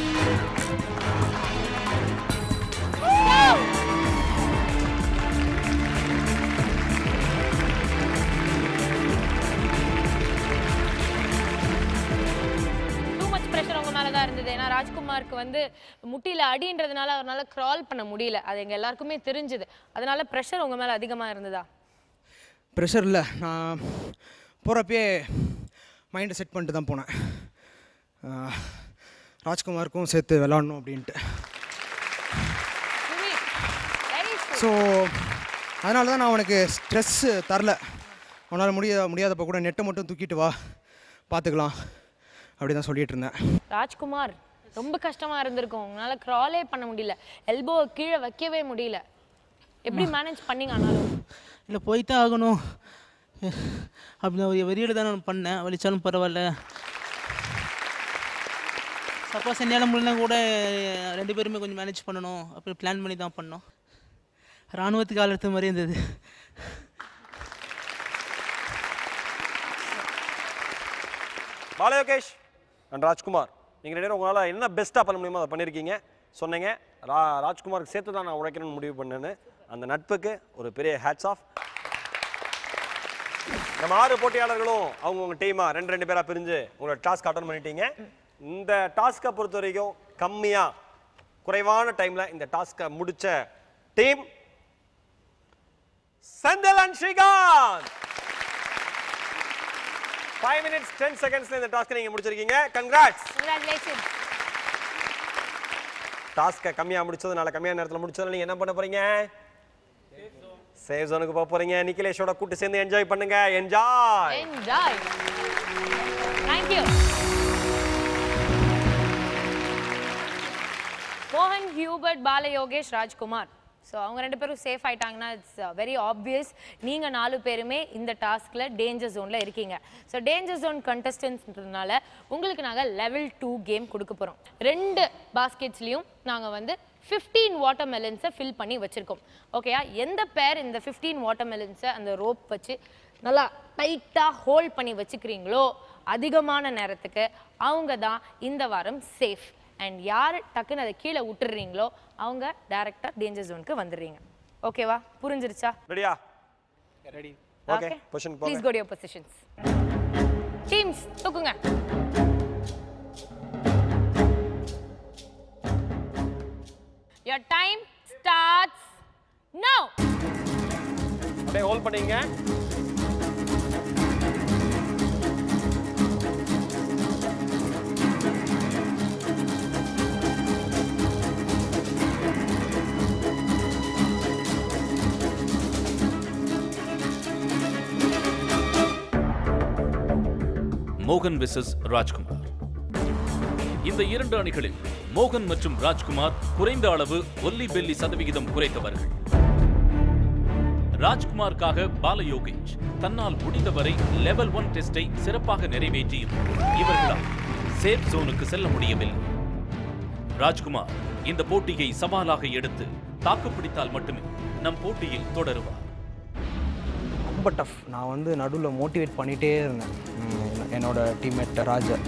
too much pressure உங்க மேல தான் இருந்தது ஏன்னா ராஜ்குமாருக்கு வந்து முட்டியில அடின்றதுனால அவரால கிரால் பண்ண முடியல அது எங்க எல்லாருக்குமே தெரிஞ்சது அதனால ப்ரெஷர் உங்க மேல அதிகமா இருந்ததா ப்ரெஷர் இல்லை நான் போகிறப்பயே மைண்டை செட் பண்ணிட்டு தான் போனேன் ஆஹ், ராஜ்குமாருக்கும் சேர்த்து விளாடணும் அப்படின்ட்டு ஸோ அதனால தான் நான் அவனுக்கு ஸ்ட்ரெஸ்ஸு தரல அவனால் முடிய முடியாதப்போ கூட நெட்டை மட்டும் தூக்கிட்டு வா பார்த்துக்கலாம் அப்படி தான் சொல்லிட்டு இருந்தேன் ராஜ்குமார் ரொம்ப கஷ்டமா இருந்திருக்கும் உங்களால கிராலே பண்ண முடியல எல்போ கீழே வைக்கவே முடியல எப்படி மேனேஜ் பண்ணீங்க ஆனாலும் இல்லை போய் தான் ஆகணும் அப்படி ஒரு வெறியில் தான் நான் பண்ணேன் வலிச்சாலும் பரவாயில்ல சப்போஸ் என்னால் முடியலனா கூட ரெண்டு பேருமே கொஞ்சம் மேனேஜ் பண்ணணும் அப்படி பிளான் பண்ணி தான் பண்ணோம் இராணுவத்துக்கு ஆள் எடுத்த மாதிரி இருந்தது பாலயோகேஷ் அண்ட் ராஜ்குமார் நீங்கள் ரெண்டு பேரும் உங்களால் என்ன பெஸ்ட்டாக பண்ண முடியுமோ அதை பண்ணியிருக்கீங்க சொன்னீங்க ரா ராஜ்குமாருக்கு சேர்த்து தான் நான் உழைக்கணும்னு முடிவு பண்ணேன்னு அந்த நட்புக்கு ஒரு பெரிய ஹேட்ஸ் ஆஃப் நம்ம ஆறு போட்டியாளர்களும் அவங்கவுங்க டீமாக ரெண்டு ரெண்டு பேராக பிரிஞ்சு உங்களோட டாஸ்க் அட்டன் பண்ணிட்டீங்க இந்த டாஸ்க்கை பொறுத்த வரைக்கும் கம்மியாக குறைவான டைமில் இந்த டாஸ்க்கை முடிச்ச team Senthil and Srikanth five minutes ten செகண்ட்ஸ்ல இந்த டாஸ்க்கை நீங்க முடிச்சிருக்கீங்க கங்க்ராட்ஸ் கங்க்ராச்சுலேஷன்ஸ் டாஸ்க்கை கம்மியா முடிச்சதுனால கம்மியான நேரத்துல முடிச்சதுனால நீங்க என்ன பண்ண போறீங்க சேவ் ஜோனுக்கு போக போறீங்க நிக்கிலேஷோட கூட்டு சேர்ந்து என்ஜாய் பண்ணுங்க என்ஜாய் என்ஜாய் தேங்க்யூ மோகன் ஹியூபர்ட் பால யோகேஷ் ராஜ்குமார் ஸோ அவங்க ரெண்டு பேரும் சேஃப் ஆயிட்டாங்கன்னா இட்ஸ் வெரி ஆப்வியஸ் நீங்கள் நாலு பேருமே இந்த டாஸ்கில் டேஞ்சர் ஜோனில் இருக்கீங்க ஸோ டேஞ்சர் ஜோன் கண்டஸ்டன்ஸ்ன்றதுனால உங்களுக்கு நாங்கள் லெவல் டூ கேம் கொடுக்க போகிறோம் ரெண்டு பாஸ்கெட்ஸ்லேயும் நாங்கள் வந்து ஃபிஃப்டீன் வாட்டர் மெலன்ஸை ஃபில் பண்ணி வச்சுருக்கோம் ஓகேயா எந்த பேர் இந்த ஃபிஃப்டீன் வாட்டர் மெலன்ஸை அந்த ரோப் வச்சு நல்லா டைட்டாக ஹோல்ட் பண்ணி வச்சுக்கிறீங்களோ அதிகமான நேரத்துக்கு அவங்க தான் இந்த வாரம் சேஃப் அண்ட் யார் டக்குன்னு அதை கீழே விட்டுறீங்களோ அவங்க டேரெக்டாக டேஞ்சர் ஜோனுக்கு வந்துடுறீங்க ஓகேவா புரிஞ்சிருச்சா ரெடியா ரெடி ஓகே பொசிஷன் ப்ளீஸ் போங்க கோ யுவர் பொசிஷன்ஸ் டீம்ஸ் தூக்குங்க your டைம் starts now அப்படியே ஹோல்ட் பண்ணீங்க மோகன் விசஸ் ராஜ்குமார் இந்த இரண்டு அணிகளில் மோகன் மற்றும் ராஜ்குமார் குறைந்த அளவு ஒல்லி பெல்லி சதவிகிதம் குறைத்தவர்கள் ராஜ்குமாருக்காக பால யோகேஷ் தன்னால் முடிந்தவரை லெவல் ஒன் டெஸ்டை சிறப்பாக நிறைவேற்றியும் இவர்களால் சேஃப் ஜோனுக்கு செல்ல முடியவில்லை ராஜ்குமார் இந்த போட்டியை சவாலாக எடுத்து தாக்குப்பிடித்தால் மட்டுமே நம் போட்டியில் தொடருவார் ரொம்ப டஃப் நான் வந்து நடுவில் மோட்டிவேட் பண்ணிகிட்டே இருந்தேன் ம், என்னோட டீம்மேட் ராஜா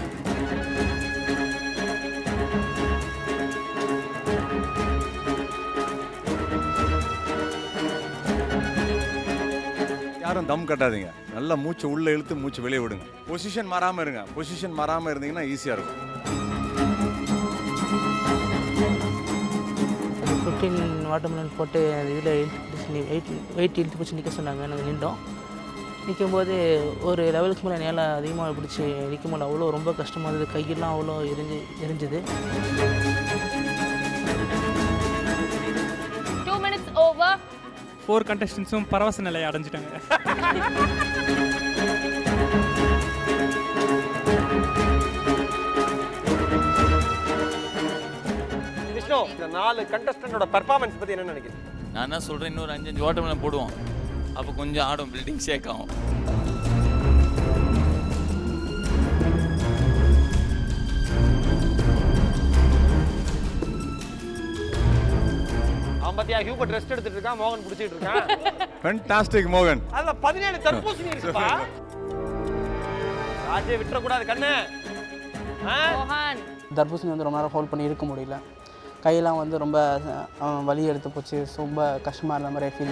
யாரும் தம் கட்டாதீங்க நல்லா மூச்சு உள்ள இழுத்து மூச்சு வெளியே விடுங்க பொசிஷன் மாறாம இருங்க பொசிஷன் மாறாம இருந்தீங்கன்னா ஈஸியா இருக்கும் ஃபிஃப்டீன் வாட்டர்மெலன் போட்டு அந்த இதில் இழுத்து பிடிச்சி எயிட் வெயிட் இழுத்து பிடிச்சி நிற்க சொன்னாங்க நாங்கள் நின்றோம் நிற்கும்போது ஒரு லெவலுக்கு மேலே என்னால் அதிகமாக பிடிச்சி நிற்கும் போது அவ்வளோ ரொம்ப கஷ்டமாக இருந்தது கையெல்லாம் அவ்வளோ எரிஞ்சு எரிஞ்சுது டூ மினிட்ஸ் ஓவர் ஃபோர் கண்டஸ்டன்ஸும் பரவச நிலையை அடைஞ்சிட்டாங்க விஷ்ணு இந்த நாலு கண்டஸ்டன்டோட பெர்ஃபார்மன்ஸ் பத்தி என்ன நினைக்கிறீங்க நான் என்ன சொல்கிறேன் இன்னொரு அஞ்சு அஞ்சு வாட்டர் போடுவோம் அப்போ கொஞ்சம் ஆடும் பில்டிங் ஷேக் ஆகும் அவன் பத்தியா ஹியூபர்ட் ரெஸ்ட் எடுத்துட்டு இருக்கான் மோகன் பிடிச்சிட்டு இருக்கான் ஃபென்டாஸ்டிக் மோகன் அதுல பதினேழு தர்பூசணி இருக்குப்பா ராஜே விட்டுறக்கூடாது கண்ணு மோகன் தர்பூசணி வந்து ரொம்ப நேரம் ஹோல்ட் பண்ணி இருக்க முடியல கையெல்லாம் வந்து ரொம்ப அஹ், வலி எடுத்து போச்சு ரொம்ப கஷ்டமாக இருந்த மாதிரி ஃபீல்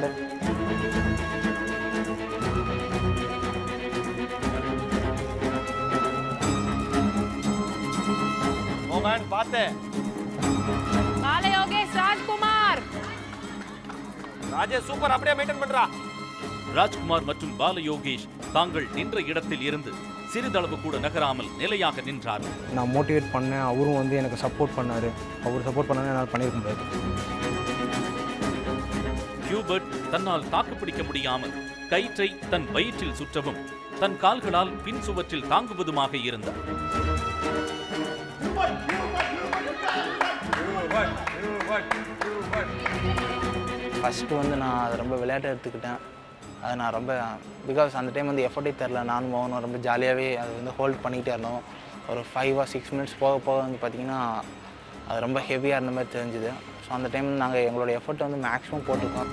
மோகன் பார்த்து பால யோகேஷ் ராஜ்குமார் ராஜே சூப்பர் அப்படியே மெயின்டைன் பண்றா ராஜ்குமார் மற்றும் பால யோகேஷ் தாங்கள் நின்ற இடத்தில் இருந்து சிறிதளவு கூட நகராமல் நிலையாக நின்றார்கள் நான் மோட்டிவேட் பண்ணேன் அவரும் வந்து எனக்கு சப்போர்ட் பண்ணார் அவர் சப்போர்ட் பண்ணாலும் என்னால் பண்ணியிருக்க முடியாது ஹியூபர்ட் தன்னால் தாக்குப்பிடிக்க முடியாமல் கயிற்றை தன் வயிற்றில் சுற்றவும் தன் கால்களால் பின் சுவற்றில் தாங்குவதுமாக இருந்தார் ஃபஸ்ட்டு வந்து நான் அதை ரொம்ப விளையாட்டை எடுத்துக்கிட்டேன் அதை நான் ரொம்ப பிகாஸ் அந்த டைம் வந்து எஃபர்ட்டே தெரில நானும் மோகனும் ரொம்ப ஜாலியாகவே அதை வந்து ஹோல்ட் பண்ணிக்கிட்டே இருந்தோம் ஒரு ஃபைவ் ஆர் சிக்ஸ் மினிட்ஸ் போக போக வந்து பார்த்திங்கன்னா அது ரொம்ப ஹெவியாக இருந்த மாதிரி தெரிஞ்சுது ஸோ அந்த டைம் நாங்கள் எங்களோட எஃபர்ட் வந்து மேக்ஸிமம் போட்டிருக்கோம்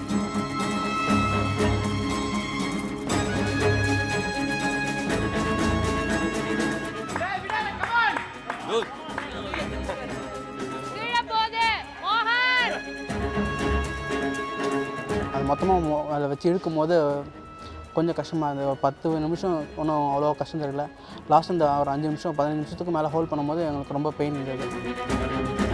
கீழே போகுது மோகன் அது மொத்தமாக அதை வச்சு இழுக்கும் போது கொஞ்சம் கஷ்டமாக இருந்தது ஒரு பத்து நிமிஷம் ஒன்றும் அவ்வளோ கஷ்டம் தெரியல லாஸ்ட் இந்த ஒரு அஞ்சு நிமிஷம் பதினஞ்சு நிமிஷத்துக்கு மேலே ஹோல்ட் பண்ணும்போது எங்களுக்கு ரொம்ப பெயின் இருந்தது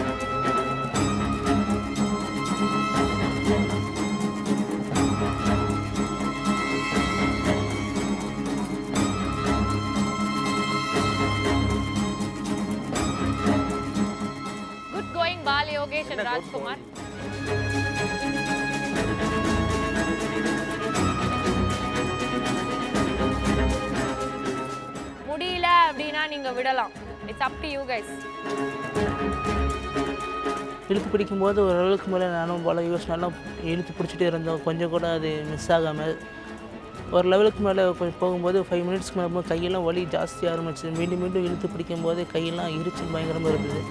good going Bala Yogesh and Rajkumar முடியல அப்படின்னா நீங்க விடலாம் it's up to you guys இழுத்து பிடிக்கும்போது ஓரளவுக்கு மேலே நானும் போல யூஸ் நல்லா இழுத்து பிடிச்சிட்டே இருந்தோம் கொஞ்சம் கூட அது மிஸ் ஆகாமல் ஒரு லெவலுக்கு மேலே கொஞ்சம் போகும்போது ஃபைவ் மினிட்ஸ்க்கு மேலே போகும்போது கையெல்லாம் வலி ஜாஸ்தி ஆரம்பிச்சு மீண்டும் மீண்டும் இழுத்து பிடிக்கும்போது கையெல்லாம் எரிச்சல் பயங்கரமாக இருந்தது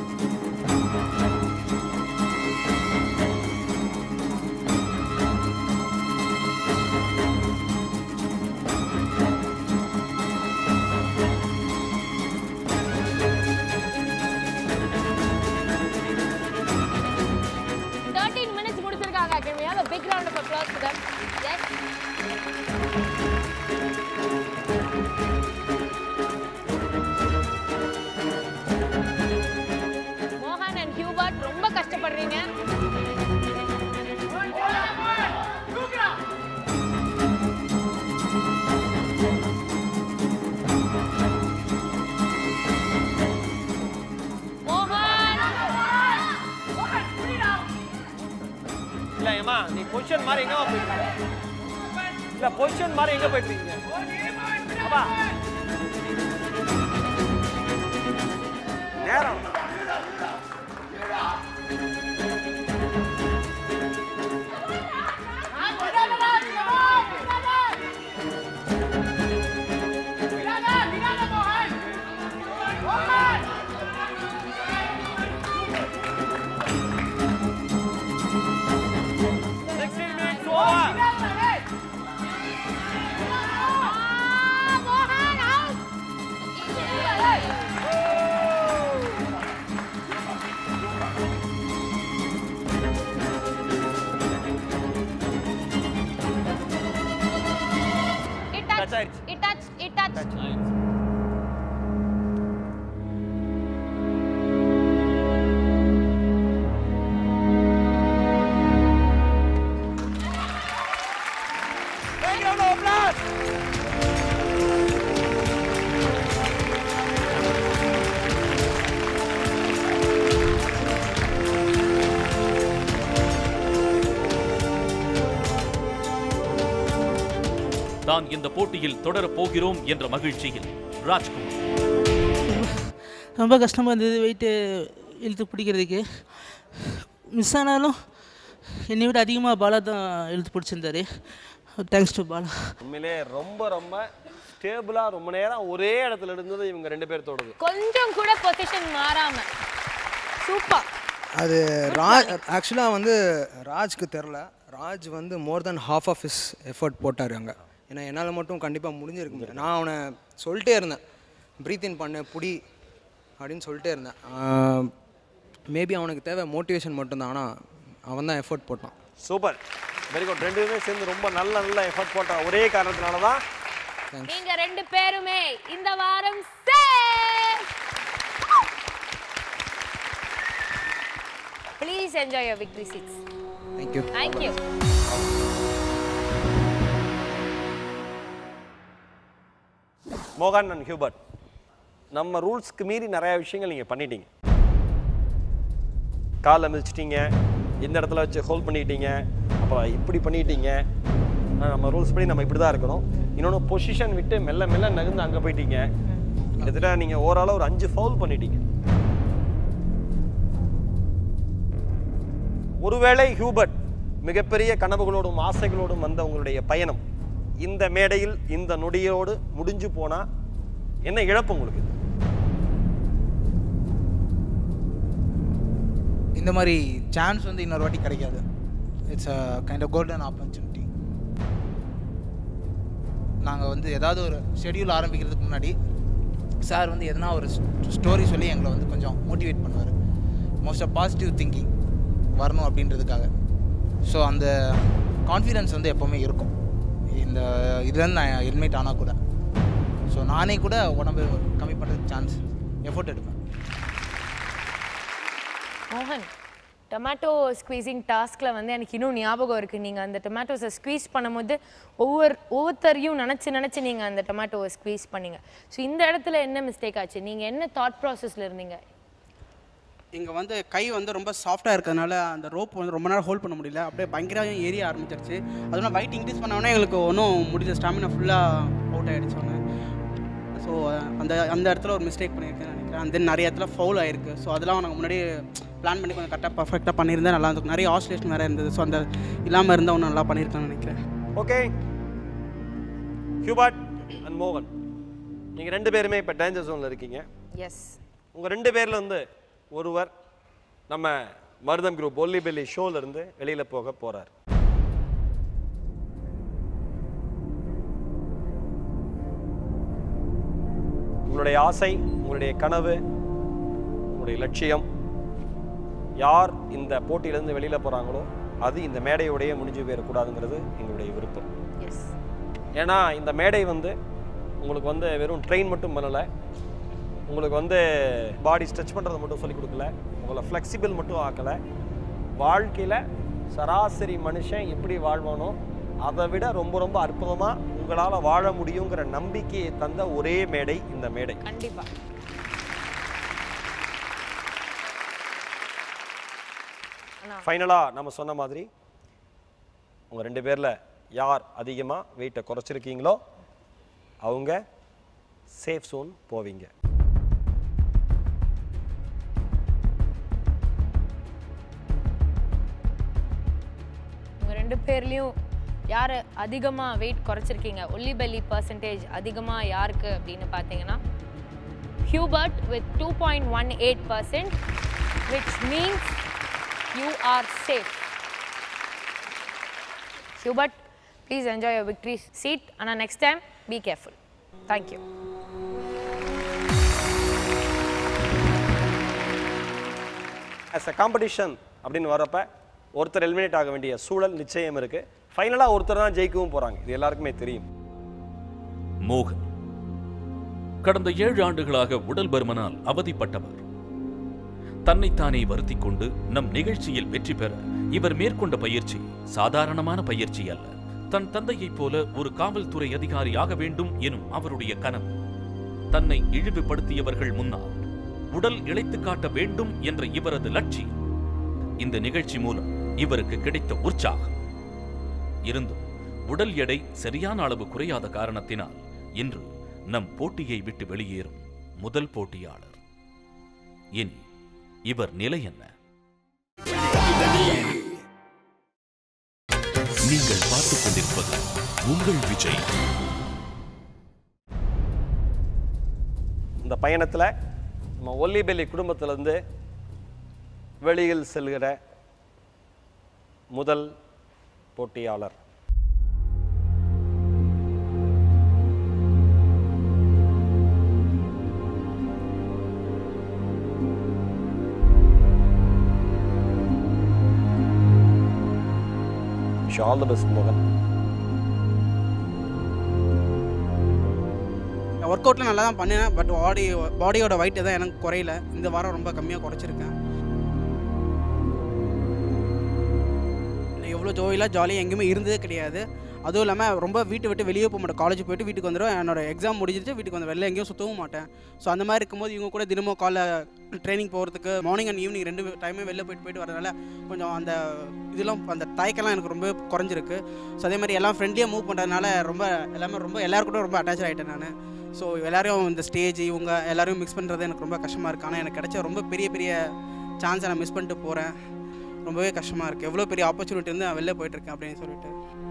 தேர்ட்டீன் மினிட்ஸ் முடிச்சிருக்காங்க can we have a big round of applause for them yes மோகன் அண்ட் ஹியூபர்ட் ரொம்ப கஷ்டப்படுறீங்க இல்ல ஏமா நீ பொசிஷன் மாதிரி எங்க போயிட்டு இல்ல பொசிஷன் மாதிரி எங்க போயிட்டு இருக்கீங்க அப்பா நேரம் Sixteen minutes over. தான் இந்த போட்டியில் தொடரப் போகிறோம் என்ற மகிழ்ச்சியில் ராஜ்குமார் ரொம்ப கஷ்டமாக இருந்தது வெயிட்டு இழுத்து பிடிக்கிறதுக்கு மிஸ் ஆனாலும் என்னை விட அதிகமாக பாலா தான் இழுத்து பிடிச்சிருந்தாரு தேங்க்ஸ் டு பாலா உண்மையிலே ரொம்ப ரொம்ப ஸ்டேபிளா ரொம்ப நேரம் ஒரே இடத்துல இருந்தது இவங்க ரெண்டு பேர்த்தோடது கொஞ்சம் கூட பொசிஷன் மாறாம சூப்பர் அது ராஜ் ஆக்சுவலாக வந்து ராஜ்க்கு தெரில ராஜ் வந்து more then half of his effort போட்டார் அங்கே ஏன்னா என்னால் மட்டும் கண்டிப்பாக முடிஞ்சிருக்க முடியாது நான் அவனை சொல்லிட்டே இருந்தேன் ப்ரீத் இன் பண்ணு புடி அப்படின்னு சொல்லிட்டே இருந்தேன் மேபி அவனுக்கு தேவை மோட்டிவேஷன் மட்டும்தான் ஆனால் அவன் தான் எஃபர்ட் போட்டான் சூப்பர் வெரி குட் ரெண்டு பேருமே சேர்ந்து ரொம்ப நல்ல நல்ல எஃபர்ட் போட்ட ஒரே காரணத்தினால தான் நீங்க ரெண்டு பேருமே இந்த வாரம் safe. Please enjoy your victory seats. Thank you Thank you. மோகன் அண்ட் ஹியூபர்ட் நம்ம ரூல்ஸ்க்கு மீறி நிறைய விஷயங்கள் நீங்கள் பண்ணிட்டீங்க காலை மிதிச்சிட்டீங்க இந்த இடத்துல வச்சு ஹோல்ட் பண்ணிட்டீங்க அப்புறம் இப்படி பண்ணிட்டீங்க ஆனா, நம்ம ரூல்ஸ் படி நம்ம இப்படி தான் இருக்கணும் இன்னொன்று பொசிஷன் விட்டு மெல்ல மெல்ல நகர்ந்து அங்கே போயிட்டீங்க கிட்டத்தட்ட நீங்கள் ஓவராலாக ஒரு அஞ்சு ஃபவுல் பண்ணிட்டீங்க ஒருவேளை ஹியூபர்ட் மிகப்பெரிய கனவுகளோடும் ஆசைகளோடும் வந்த உங்களுடைய பயணம் இந்த மேடையில் இந்த நொடியோடு முடிஞ்சு போனா என்ன இழப்பு உங்களுக்கு இந்த மாதிரி சான்ஸ் வந்து இன்னொரு வாட்டி கிடைக்காது it's a kind of golden opportunity நாங்கள் வந்து ஏதாவது ஒரு ஷெட்யூல் ஆரம்பிக்கிறதுக்கு முன்னாடி சார் வந்து எதனா ஒரு ஸ்டோரி சொல்லி எங்களை வந்து கொஞ்சம் மோட்டிவேட் பண்ணுவார் மோஸ்ட் ஆஃப் பாசிட்டிவ் திங்கிங் வரணும் அப்படின்றதுக்காக ஸோ அந்த கான்ஃபிடென்ஸ் வந்து எப்போவுமே இருக்கும் இந்த இதுலேருந்து நான் ஹெல்மெட் ஆனால் கூட ஸோ நானே கூட உடம்பு கம்மி பண்ணுறதுக்கு சான்ஸ் எஃபோர்ட் எடுப்பேன் மோகன் டொமேட்டோ ஸ்குவீசிங் டாஸ்க்ல வந்து எனக்கு இன்னும் ஞாபகம் இருக்கு நீங்க அந்த டொமேட்டோஸை ஸ்குவீஸ் பண்ணும்போது ஒவ்வொரு ஒவ்வொருத்தரையும் நினச்சி நினச்சி நீங்க அந்த டொமேட்டோவை ஸ்குவீஸ் பண்ணீங்க ஸோ இந்த இடத்துல என்ன மிஸ்டேக் ஆச்சு நீங்க என்ன தாட் ப்ராசஸ்ல இருந்தீங்க இங்கே வந்து கை வந்து ரொம்ப சாஃப்டாக இருக்கிறதுனால அந்த ரோப் வந்து ரொம்ப நேரம் ஹோல்ட் பண்ண முடியல அப்படியே பயங்கரம் ஏரிய ஆரம்பிச்சிருச்சு அதுவும் வெயிட் இன்க்ரீஸ் பண்ணோடனே எங்களுக்கு ஒன்றும் முடிஞ்ச ஸ்டாமினா ஃபுல்லாக அவுட் ஆகிடுச்சு ஒன்று ஸோ அந்த அந்த இடத்துல ஒரு மிஸ்டேக் பண்ணியிருக்கேன்னு நினைக்கிறேன் and then நிறைய இடத்துல ஃபவுல் ஆயிருக்கு ஸோ அதெல்லாம் நாங்கள் முன்னாடி பிளான் பண்ணி கொஞ்சம் கரெக்டாக பர்ஃபெக்டாக பண்ணியிருந்தா நல்லா இருந்திருக்கும் நிறைய ஆஸ்லேஷன் வேறு இருந்தது ஸோ அந்த இல்லாமல் இருந்தால் ஒன்றும் நல்லா பண்ணியிருக்கேன்னு நினைக்கிறேன் ஓகே ஹியூபர்ட் அண்ட் மோகன் நீங்க ரெண்டு பேருமே இப்போ டேஞ்சர் ஜோன்ல இருக்கீங்க எஸ் உங்க ரெண்டு பேர்ல இருந்து ஒருவர் நம்ம மருதம் குரூப் ஒல்லி பெல்லி ஷோல இருந்து வெளியில போக போறார் உங்களுடைய ஆசை உங்களுடைய கனவு உங்களுடைய லட்சியம் யார் இந்த போட்டியிலேருந்து வெளியில போறாங்களோ அது இந்த மேடையோடயே முடிஞ்சு போயிடக்கூடாதுங்கிறது எங்களுடைய விருப்பம் எஸ் ஏன்னா இந்த மேடை வந்து உங்களுக்கு வந்து வெறும் ட்ரெயின் மட்டும் பண்ணலை உங்களுக்கு வந்து பாடி ஸ்ட்ரெச் பண்ணுறதை மட்டும் சொல்லிக் கொடுக்கல உங்களை ஃப்ளெக்சிபிள் மட்டும் ஆக்கலை வாழ்க்கையில் சராசரி மனுஷன் எப்படி வாழ்வானோ அதை விட ரொம்ப ரொம்ப அற்புதமாக உங்களால் வாழ முடியுங்கிற நம்பிக்கையை தந்த ஒரே மேடை இந்த மேடை கண்டிப்பா ஃபைனலாக நம்ம சொன்ன மாதிரி உங்கள் ரெண்டு பேரில் யார் அதிகமாக வெயிட்டை குறைச்சிருக்கீங்களோ அவங்க சேஃப் zone போவீங்க உங்க ரெண்டு பேர்லயும் யார் அதிகமா வெயிட் குறைச்சிருக்கீங்க ஒல்லி பெல்லி பர்சன்டேஜ் அதிகமா யாருக்கு அப்படின்னு பார்த்தீங்கன்னா Hubert with two point one eight percent which means you are safe Hubert please enjoy your victory seat ஆனால் next time be careful thank you as a competition அப்படின்னு வரப்ப ஒருத்தர் எலிமினேட் ஆக வேண்டிய சூழல் நிச்சயம் இருக்குது ஃபைனலாக ஒருத்தர் தான் ஜெயிக்கவும் போகிறாங்க இது எல்லாருக்குமே தெரியும் மோகன் கடந்த ஏழு ஆண்டுகளாக உடல் பருமனால் அவதிப்பட்டவர் தன்னைத்தானே வருத்திக் கொண்டு நம் நிகழ்ச்சியில் வெற்றி பெற இவர் மேற்கொண்ட பயிற்சி சாதாரணமான பயிற்சி அல்ல தன் தந்தையைப் போல ஒரு காவல்துறை அதிகாரி ஆக வேண்டும் எனும் அவருடைய கனவு தன்னை இழிவுபடுத்தியவர்கள் முன்னால் உடல் இழைத்து காட்ட வேண்டும் என்ற இவரது லட்சியம் இந்த நிகழ்ச்சி மூலம் இவருக்கு கிடைத்த உற்சாகம் இருந்தும் உடல் எடை சரியான அளவு குறையாத காரணத்தினால் இன்று நம் போட்டியை விட்டு வெளியேறும் முதல் போட்டியாளர் இனி இவர் நிலை என்ன நீங்கள் பார்த்துக் கொண்டிருப்பது உங்கள் விஜய் இந்த பயணத்தில் நம்ம ஒல்லிபெல்லி குடும்பத்திலேருந்து வெளியில் செல்கிற முதல் போட்டியாளர் ஆல் த பெஸ்ட் மோகன் ஒர்க் அவுட்டில் நல்லா தான் பண்ணினேன் பட் பாடி பாடியோட weight தான் எனக்கு குறையல இந்த வாரம் ரொம்ப கம்மியாக குறைச்சிருக்கேன் எவ்வளோ ஜோயிலாக ஜாலியாக எங்கேயுமே இருந்ததே கிடையாது அதுவும் இல்லாமல் ரொம்ப வீட்டை விட்டு வெளியே போக மாட்டேன் காலேஜ் போயிட்டு வீட்டுக்கு வந்துடும் என்னோட எக்ஸாம் முடிஞ்சிட்டு வீட்டுக்கு வந்து வெளில எங்கேயும் சுற்றவும் மாட்டேன் ஸோ அந்த மாதிரி இருக்கும்போது இவங்க கூட தினமும் காலைல ட்ரைனிங் போகிறதுக்கு மார்னிங் அண்ட் ஈவினிங் ரெண்டு டைமே வெளில போயிட்டு போயிட்டு வரதுனால கொஞ்சம் அந்த இதெல்லாம் அந்த தயக்கெல்லாம் எனக்கு ரொம்ப குறைஞ்சிருக்கு ஸோ அதே மாதிரி எல்லாம் ஃப்ரெண்ட்லியாக மூவ் பண்ணுறதுனால ரொம்ப எல்லாமே ரொம்ப எல்லாரும் கூட ரொம்ப அட்டாச் ஆகிட்டேன் நான் ஸோ எல்லாரையும் இந்த ஸ்டேஜ் இவங்க எல்லாரையும் மிக்ஸ் பண்ணுறது எனக்கு ரொம்ப கஷ்டமாக இருக்குது ஆனால் எனக்கு கிடைச்ச ரொம்ப பெரிய பெரிய சான்ஸை நான் மிஸ் பண்ணிட்டு போகிறேன் ரொம்பவே கஷ்டமாக இருக்குது எவ்வளோ பெரிய ஆப்பர்ச்சுனிட்டி இருந்து நான் வெளில போயிட்டுருக்கேன் அப்படின்னு சொல்லிட்டு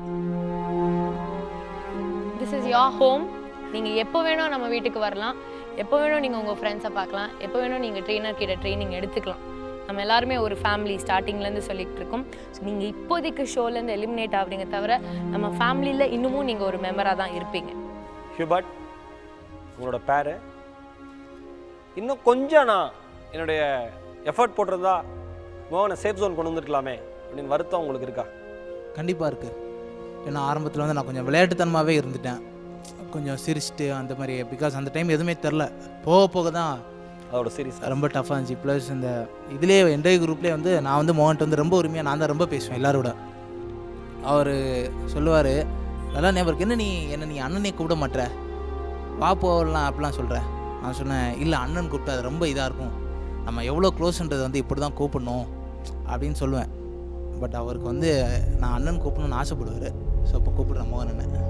திஸ் இஸ் யோர் ஹோம் நீங்கள் எப்போ வேணும் நம்ம வீட்டுக்கு வரலாம் எப்போ வேணும் நீங்கள் உங்கள் ஃப்ரெண்ட்ஸை பார்க்கலாம் எப்போ வேணும் நீங்கள் ட்ரெயினர் கிட்ட ட்ரைனிங் எடுத்துக்கலாம் நம்ம எல்லாருமே ஒரு ஃபேமிலி ஸ்டார்டிங்லேருந்து சொல்லிட்டு இருக்கோம் ஸோ நீங்கள் இப்போதைக்கு ஷோலேருந்து எலிமினேட் ஆகுறீங்க தவிர நம்ம ஃபேமிலியில் இன்னமும் நீங்கள் ஒரு மெம்பராக தான் இருப்பீங்க ஹியூபர்ட் உங்களோட பேரு இன்னும் கொஞ்சம் நான் என்னுடைய எஃபர்ட் போட்டிருந்தா மோகனை சேஃப் ஜோன் கொண்டு வந்திருக்கலாமே அப்படின்னு வருத்தம் உங்களுக்கு இருக்கா கண்டிப்பாக இருக்குது ஏன்னா ஆரம்பத்தில் வந்து நான் கொஞ்சம் விளையாட்டுத்தனமாகவே இருந்துட்டேன் கொஞ்சம் சிரிச்சிட்டு அந்த மாதிரி பிகாஸ் அந்த டைம் எதுவுமே தெரில போக போக தான் அதோட சீரியஸ் ரொம்ப டஃப்பாக இருந்துச்சு ப்ளஸ் இந்த இதுலேயே என்டைய குரூப்லேயே வந்து நான் வந்து மோகன்ட்டு வந்து ரொம்ப உரிமையாக நான் தான் ரொம்ப பேசுவேன் எல்லாரோட அவர் சொல்லுவார் நல்லா நேபருக்கு என்ன நீ என்ன நீ அண்ணனே கூப்பிட மாட்ற வா போகலாம் அப்படிலாம் சொல்கிற நான் சொன்னேன் இல்லை அண்ணன் கூப்பிட்டா அது ரொம்ப இதாக இருக்கும் நம்ம எவ்வளோ க்ளோஸ்ன்றது வந்து இப்படி தான் கூப்பிடணும் அப்படின்னு சொல்லுவேன் பட் அவருக்கு வந்து நான் அண்ணன் கூப்பிடணும்னு ஆசைப்படுவார் ஸோ இப்போ கூப்பிடுறேன் மோகன் அண்ணன்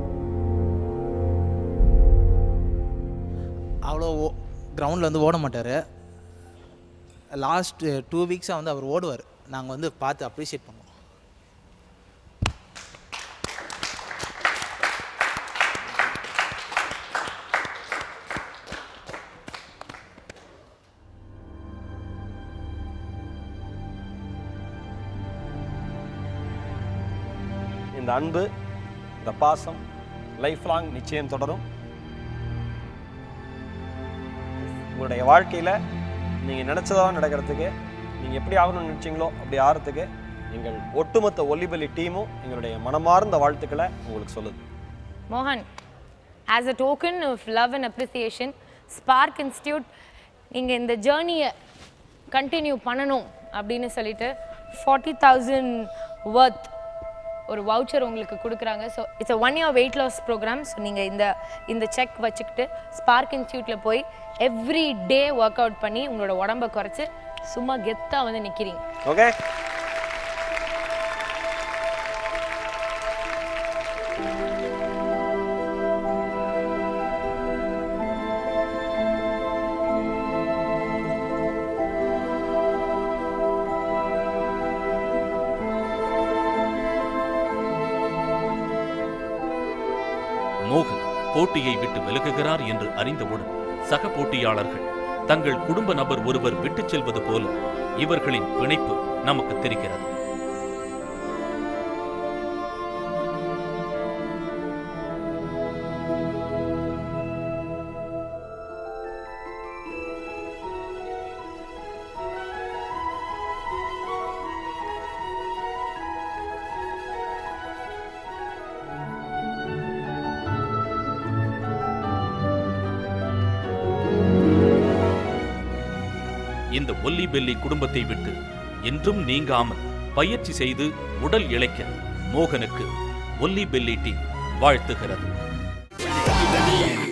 அவ்வளோ கிரவுண்டில் வந்து ஓட மாட்டார் லாஸ்ட் டூ வீக்ஸாக வந்து அவர் ஓடுவார் நாங்கள் வந்து பார்த்து அப்ரிஷியேட் பண்ணுவோம் இந்த அன்பு இந்த பாசம் லைஃப் லாங் நிச்சயம் தொடரும் உங்களுடைய வாழ்க்கையில் நீங்கள் நினச்சதா நடக்கிறதுக்கு நீங்கள் எப்படி ஆகணும்னு நினச்சிங்களோ அப்படி ஆகிறதுக்கு எங்கள் ஒட்டுமொத்த ஒல்லிபலி டீமும் எங்களுடைய மனமார்ந்த வாழ்த்துக்களை உங்களுக்கு சொல்லுது மோகன் as a token of love and appreciation Spark institute நீங்கள் இந்த ஜேர்னியை கண்டினியூ பண்ணணும் அப்படின்னு சொல்லிட்டு ஃபார்ட்டி தௌசண்ட் ஒர்த் ஒரு வவுச்சர் உங்களுக்கு கொடுக்குறாங்க so it's a one year weight loss programme so நீங்கள் இந்த இந்த செக் வச்சுக்கிட்டு ஸ்பார்க் இன்ஸ்டியூட்டில் போய் எவ்ரி டே ஒர்க் அவுட் பண்ணி உங்களோட உடம்ப குறைச்சி சும்மா கெத்தாக வந்து நிற்கிறீங்க ஓகே மோகன் போட்டியை விட்டு விலகுகிறார் என்று அறிந்தவுடன் சக போட்டியாளர்கள் தங்கள் குடும்ப நபர் ஒருவர் விட்டுச் செல்வது போல இவர்களின் பிணைப்பு நமக்கு தெரிகிறது இந்த ஒல்லி பெல்லி குடும்பத்தை விட்டு என்றும் நீங்காமல் பயிற்சி செய்து உடல் இளைக்க மோகனுக்கு ஒல்லி பெல்லி டீம் வாழ்த்துகிறது